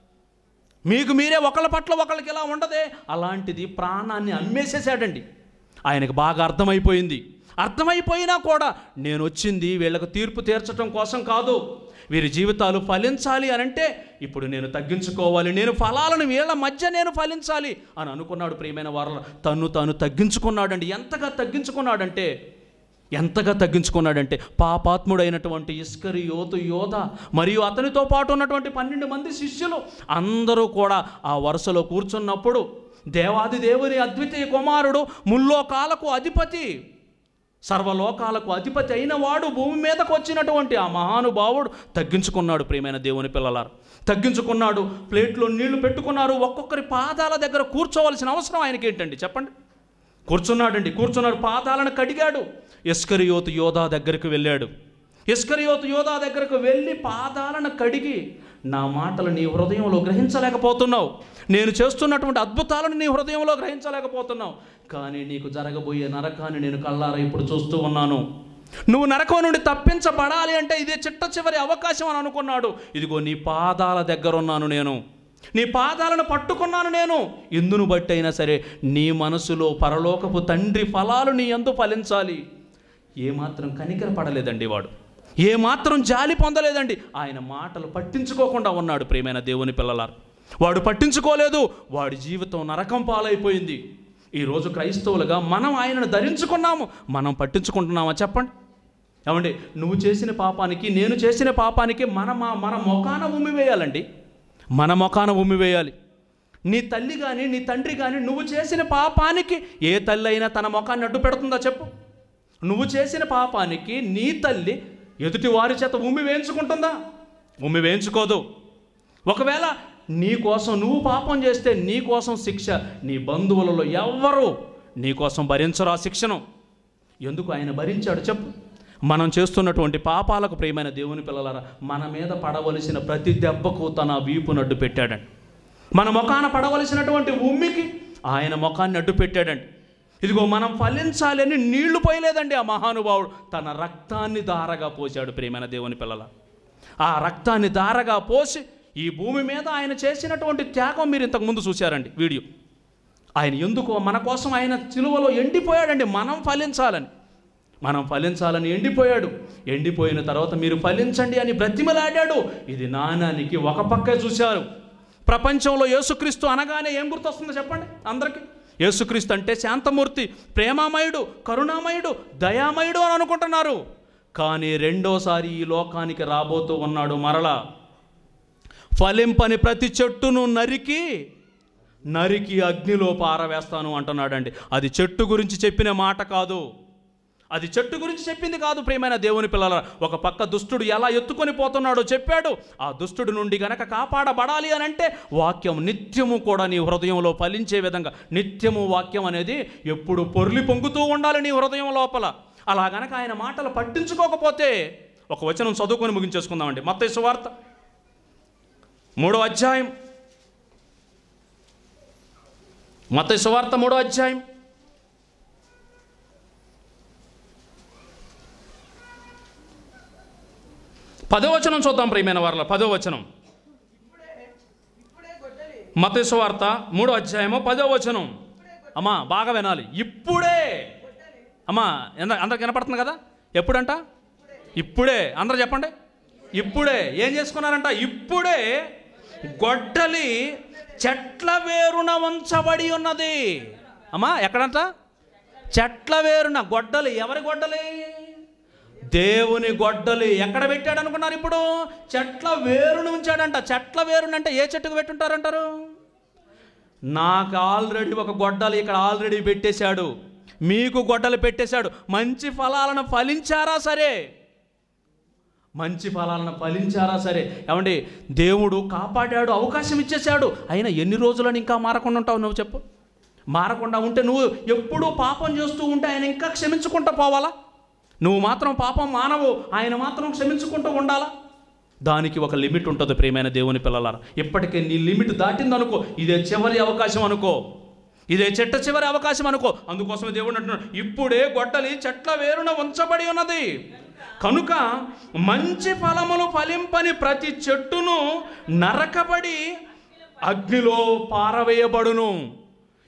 [SPEAKER 1] మీకు మీరే ఒకళ్ళ పట్ల ఒకళ్ళకి ఇలా ఉండదే అలాంటిది ప్రాణాన్ని అమ్మేసేసాడండి ఆయనకు బాగా అర్థమైపోయింది అర్థమైపోయినా కూడా నేను వచ్చింది వీళ్ళకు తీర్పు తీర్చడం కోసం కాదు వీరి జీవితాలు ఫలించాలి అని అంటే ఇప్పుడు నేను తగ్గించుకోవాలి నేను ఫలాలను వీళ్ళ మధ్య నేను ఫలించాలి అని అనుకున్నాడు ప్రియమైన వారు తను తాను తగ్గించుకున్నాడండి ఎంతగా తగ్గించుకున్నాడంటే ఎంతగా తగ్గించుకున్నాడంటే పాపాత్ముడైనటువంటి ఇస్కరి యోతు యోధ మరియు అతనితో పాటు ఉన్నటువంటి పన్నెండు మంది శిష్యులు అందరూ కూడా ఆ వరుసలో కూర్చున్నప్పుడు దేవాది దేవుని అద్వితీయ కుమారుడు ముల్లోకాలకు అధిపతి సర్వలోకాలకు అధిపతి అయిన వాడు భూమి మీదకు వచ్చినటువంటి ఆ మహానుభావుడు తగ్గించుకున్నాడు ప్రియమైన దేవుని పిల్లలారు తగ్గించుకున్నాడు ప్లేట్లో నీళ్లు పెట్టుకున్నారు ఒక్కొక్కరి పాదాల దగ్గర కూర్చోవలసిన అవసరం ఆయనకి ఏంటండి చెప్పండి కూర్చున్నాడండి కూర్చున్నాడు పాదాలను కడిగాడు ఇస్కరియోతు యోధా దగ్గరికి వెళ్ళాడు ఇస్కరియోతు యోధా దగ్గరకు వెళ్ళి పాదాలను కడిగి నా మాటలు నీ హృదయంలో గ్రహించలేకపోతున్నావు నేను చేస్తున్నటువంటి అద్భుతాలను నీ హృదయంలో గ్రహించలేకపోతున్నావు కానీ నీకు జరగబోయే నరకాన్ని నేను కళ్ళారా ఇప్పుడు చూస్తూ ఉన్నాను నువ్వు నరకం నుండి తప్పించబడాలి అంటే ఇదే చిట్ట చివరి అవకాశం అని అనుకున్నాడు ఇదిగో నీ పాదాల దగ్గర ఉన్నాను నేను నీ పాదాలను పట్టుకున్నాను నేను ఇందును బట్టి అయినా సరే నీ మనసులో పరలోకపు తండ్రి ఫలాలు నీ ఎందు ఫలించాలి ఏమాత్రం కనికర పడలేదండి వాడు ఏమాత్రం జాలి పొందలేదండి ఆయన మాటలు పట్టించుకోకుండా ఉన్నాడు ప్రియమైన దేవుని పిల్లలారు వాడు పట్టించుకోలేదు వాడి జీవితం నరకం పాలైపోయింది ఈరోజు క్రైస్తవులుగా మనం ఆయనను ధరించుకున్నాము మనం పట్టించుకుంటున్నామా చెప్పండి ఏమండి నువ్వు చేసిన పాపానికి నేను చేసిన పాపానికి మన మా- మన మొఖాన ఉమ్మి వేయాలండి మన మొఖాన ఉమ్మి వేయాలి నీ తల్లి కానీ నీ తండ్రి కానీ నువ్వు చేసిన పాపానికి ఏ తల్లి అయినా తన ముఖాన్ని అడ్డు పెడుతుందా చెప్పు నువ్వు చేసిన పాపానికి నీ తల్లి ఎదుటి వారి చేత ఉమ్మి వేయించుకుంటుందా ఉమ్మి వేయించుకోదు ఒకవేళ నీ కోసం నువ్వు పాపం చేస్తే నీ కోసం శిక్ష నీ బంధువులలో ఎవ్వరూ నీ కోసం భరించరు ఆ శిక్షను ఎందుకు ఆయన భరించాడు చెప్పు మనం చేస్తున్నటువంటి పాపాలకు ప్రియమైన దేవుని పిల్లలారా మన మీద పడవలసిన ప్రతి దెబ్బకు తన వీపును అడ్డు పెట్టాడండి మన ముఖాన పడవలసినటువంటి ఉమ్మికి ఆయన ముఖాన్ని అడ్డు పెట్టాడండి ఇదిగో మనం ఫలించాలని నీళ్లు పోయలేదండి ఆ మహానుభావుడు తన రక్తాన్ని దారగా పోశాడు ప్రియమైన దేవుని పిల్లల ఆ రక్తాన్ని దారగా పోసి ఈ భూమి మీద ఆయన చేసినటువంటి త్యాగం మీరు ఇంతకుముందు చూశారండి వీడియో ఆయన ఎందుకు మన కోసం ఆయన చిలువలో ఎండిపోయాడండి మనం ఫలించాలని మనం ఫలించాలని ఎండిపోయాడు ఎండిపోయిన తర్వాత మీరు ఫలించండి అని బ్రతిమలాడాడు ఇది నానానికి ఒక పక్కే చూశారు ప్రపంచంలో యేసుక్రీస్తు అనగానే ఏం గుర్తొస్తుందో చెప్పండి అందరికీ యేసుక్రీస్తు అంటే శాంతమూర్తి ప్రేమామయుడు కరుణామయుడు దయామయుడు అని అనుకుంటున్నారు కానీ రెండోసారి ఈ లోకానికి రాబోతూ ఉన్నాడు మరలా ఫలింపని ప్రతి చెట్టును నరికి నరికి అగ్నిలో పారవేస్తాను అంటున్నాడండి అది చెట్టు గురించి చెప్పిన మాట కాదు అది చెట్టు గురించి చెప్పింది కాదు ప్రియమైన దేవుని పిల్లల ఒక పక్క దుష్టుడు ఎలా ఎత్తుకొని పోతున్నాడో చెప్పాడు ఆ దుష్టుడి నుండి గనక కాపాడబడాలి అని అంటే వాక్యం నిత్యము కూడా నీ హృదయంలో ఫలించే విధంగా నిత్యము వాక్యం అనేది ఎప్పుడు పొర్లి పొంగుతూ ఉండాలి నీ హృదయం లోపల అలా గనక ఆయన మాటలు పట్టించుకోకపోతే ఒక వచనం చదువుకొని ముగించేసుకుందామండి మత్తయి సువార్త మూడో అధ్యాయం మత్తయి సువార్త మూడో అధ్యాయం పదో వచనం చూద్దాం ప్రియమైన వారిలో పదో వచనం
[SPEAKER 3] ఇప్పుడే ఇప్పుడే గొడ్డలి
[SPEAKER 1] మత్తయి సువార్త మూడో అధ్యాయము పదో వచనం అమ్మా బాగా వినాలి ఇప్పుడే అమ్మా ఎంత అందరికి వినపడుతుంది కదా ఎప్పుడంట ఇప్పుడే అందరూ చెప్పండి ఇప్పుడే ఏం చేసుకున్నారంట ఇప్పుడే గొడ్డలి చెట్ల వేరున ఉంచబడి ఉన్నది అమ్మా ఎక్కడంట చెట్ల వేరున గొడ్డలి ఎవరి గొడ్డలి దేవుని గొడ్డలి ఎక్కడ పెట్టాడు అనుకున్నారు ఇప్పుడు చెట్ల వేరును ఉంచాడంట చెట్ల వేరునంటే ఏ చెట్టుకు పెట్టుంటారంటారు నాకు ఆల్రెడీ ఒక గొడ్డలు ఇక్కడ ఆల్రెడీ పెట్టేశాడు మీకు గొడ్డలు పెట్టేశాడు మంచి ఫలాలను ఫలించారా సరే మంచి ఫలాలను ఫలించారా సరే ఏమండి దేవుడు కాపాడాడు అవకాశం ఇచ్చేశాడు అయినా ఎన్ని రోజులని ఇంకా మారకుండా ఉంటావు నువ్వు చెప్పు మారకుండా ఉంటే నువ్వు ఎప్పుడూ పాపం చేస్తూ ఉంటే ఆయన ఇంకా క్షమించుకుంటూ పోవాలా నువ్వు మాత్రం పాపం మానవు ఆయన మాత్రం క్షమించుకుంటూ ఉండాలా దానికి ఒక లిమిట్ ఉంటుంది ప్రియమైన దేవుని పిల్లలారా ఇప్పటికే నీ లిమిట్ దాటిందనుకో ఇదే చివరి అవకాశం అనుకో ఇదే చెట్ట చివరి అవకాశం అనుకో అందుకోసమే దేవుడు అంటున్నాడు ఇప్పుడే గొడ్డలి చెట్ల వేరున ఉంచబడి ఉన్నది కనుక మంచి ఫలములు ఫలింపని ప్రతి చెట్టును నరకబడి అగ్నిలో పారవేయబడును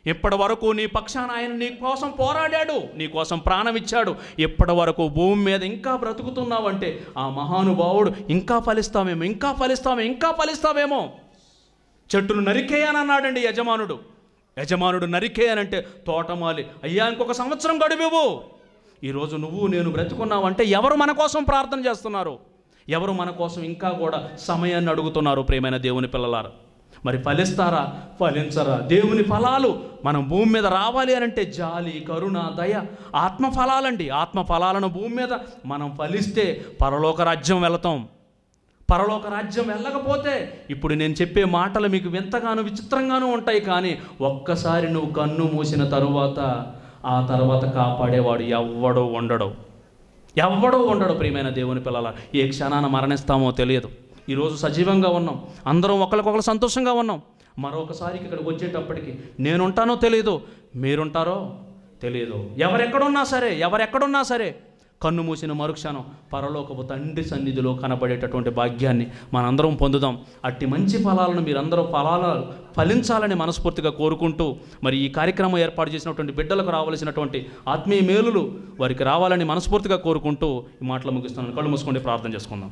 [SPEAKER 1] ఇప్పటి వరకు నీ పక్షాన ఆయన నీ కోసం పోరాడాడు నీ కోసం ప్రాణం ఇచ్చాడు ఇప్పటి వరకు భూమి మీద ఇంకా బ్రతుకుతున్నావంటే ఆ మహానుభావుడు ఇంకా ఫలిస్తామేమో ఇంకా ఫలిస్తామేమో ఇంకా ఫలిస్తామేమో చెట్టును నరికేయనన్నాడండి యజమానుడు యజమానుడు నరికేయనంటే తోటమాలి అయ్యా ఇంకొక సంవత్సరం గడువేవు ఈరోజు నువ్వు నేను బ్రతుకున్నావంటే ఎవరు మన కోసం ప్రార్థన చేస్తున్నారు ఎవరు మన కోసం ఇంకా కూడా సమయాన్ని అడుగుతున్నారు ప్రేమైన దేవుని పిల్లలారా మరి ఫలిస్తారా ఫలించరా దేవుని ఫలాలు మనం భూమి మీద రావాలి అని అంటే జాలి కరుణ దయ ఆత్మ ఫలాలండి ఆత్మ ఫలాలను భూమి మీద మనం ఫలిస్తే పరలోక రాజ్యం వెళతాం పరలోక రాజ్యం వెళ్ళకపోతే ఇప్పుడు నేను చెప్పే మాటలు మీకు వింతగాను విచిత్రంగాను ఉంటాయి కానీ ఒక్కసారి నువ్వు కన్ను మూసిన తరువాత ఆ తర్వాత కాపాడేవాడు ఎవ్వడో ఉండడు ఎవ్వడో ఉండడు ప్రియమైన దేవుని పిల్లల ఏ క్షణాన మరణిస్తామో తెలియదు ఈరోజు సజీవంగా ఉన్నాం అందరం ఒకరికొకరు సంతోషంగా ఉన్నాం మరొకసారికి ఇక్కడికి వచ్చేటప్పటికి నేనుంటానో తెలియదు మీరుంటారో తెలియదు ఎవరెక్కడున్నా సరే ఎవరెక్కడున్నా సరే కన్ను మూసిన మరుక్షణం పరలోకపు తండ్రి సన్నిధిలో కనబడేటటువంటి భాగ్యాన్ని మనందరం పొందుదాం అట్టి మంచి ఫలాలను మీరందరూ ఫలాలు ఫలించాలని మనస్ఫూర్తిగా కోరుకుంటూ మరి ఈ కార్యక్రమం ఏర్పాటు చేసినటువంటి బిడ్డలకు రావాల్సినటువంటి ఆత్మీయ మేలులు వారికి రావాలని మనస్ఫూర్తిగా కోరుకుంటూ ఈ మాటలు ముగిస్తున్నాను కళ్ళు మూసుకుంటే ప్రార్థన చేసుకుందాం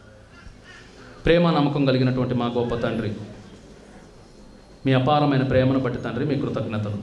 [SPEAKER 1] ప్రేమ నమ్మకం కలిగినటువంటి మా గొప్ప తండ్రి మీ అపారమైన ప్రేమను బట్టి తండ్రి మీ కృతజ్ఞతలు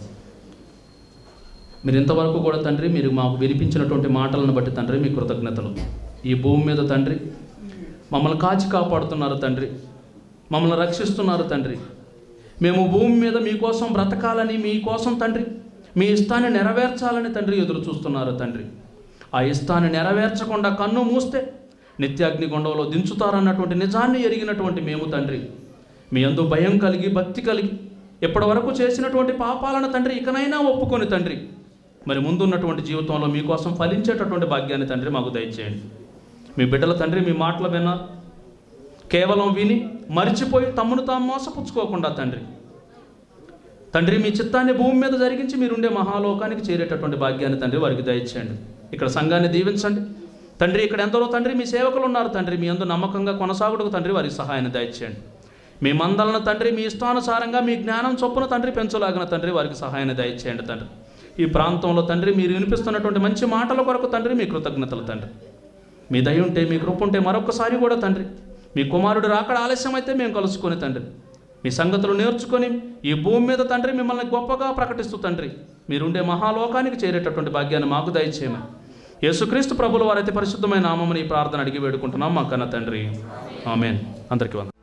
[SPEAKER 1] మీరు ఇంతవరకు కూడా తండ్రి మీరు మాకు వినిపించినటువంటి మాటలను బట్టి తండ్రి మీ కృతజ్ఞతలు ఈ భూమి మీద తండ్రి మమ్మల్ని కాచి కాపాడుతున్నారు తండ్రి మమ్మల్ని రక్షిస్తున్నారు తండ్రి మేము భూమి మీద మీకోసం బ్రతకాలని మీకోసం తండ్రి మీ ఇష్టాన్ని నెరవేర్చాలని తండ్రి ఎదురు చూస్తున్నారు తండ్రి ఆ ఇష్టాన్ని నెరవేర్చకుండా కన్ను మూస్తే నిత్యాగ్ని గుండంలో దించుతారన్నటువంటి నిజాన్ని ఎరిగినటువంటి మేము తండ్రి మీ అందు భయం కలిగి భక్తి కలిగి ఇప్పటి వరకు చేసినటువంటి పాపాలను తండ్రి ఇకనైనా ఒప్పుకొని తండ్రి మరి ముందున్నటువంటి జీవితంలో మీకోసం ఫలించేటటువంటి భాగ్యాన్ని తండ్రి మాకు దయచేయండి మీ బిడ్డల తండ్రి మీ మాటలు విన్నారు కేవలం విని మరిచిపోయి తమ్మును తాము మోసపుచ్చుకోకుండా తండ్రి తండ్రి మీ చిత్తాన్ని భూమి మీద జరిగించి మీరుండే మహాలోకానికి చేరేటటువంటి భాగ్యాన్ని తండ్రి వారికి దయచేయండి ఇక్కడ సంఘాన్ని దీవించండి తండ్రి ఇక్కడ ఎందరో తండ్రి మీ సేవకులు ఉన్నారు తండ్రి మీ అందు నమ్మకంగా కొనసాగుటకు తండ్రి వారికి సహాయాన్ని దయచేయండి మీ మందలను తండ్రి మీ ఇష్టానుసారంగా మీ జ్ఞానం చొప్పున తండ్రి పెంచలాగిన తండ్రి వారికి సహాయాన్ని దయచేయండి తండ్రి ఈ ప్రాంతంలో తండ్రి మీరు వినిపిస్తున్నటువంటి మంచి మాటల కొరకు తండ్రి మీ కృతజ్ఞతలు తండ్రి మీ దయ ఉంటే మీ కృప ఉంటే మరొకసారి కూడా తండ్రి మీ కుమారుడు రాకడ ఆలస్యం అయితే మేము కలుసుకొని తండ్రి మీ సంగతులు నేర్చుకొని ఈ భూమి మీద తండ్రి మిమ్మల్ని గొప్పగా ప్రకటిస్తూ తండ్రి మీరుండే మహాలోకానికి చేరేటటువంటి భాగ్యాన్ని మాకు దయచేయమని యేసుక్రీస్తు ప్రభుల వారైతే పరిశుద్ధమైన నామముని ఈ ప్రార్థన అడిగి వేడుకుంటున్నాం మా కన్న తండ్రి ఆమెన్ అందరికీ వంద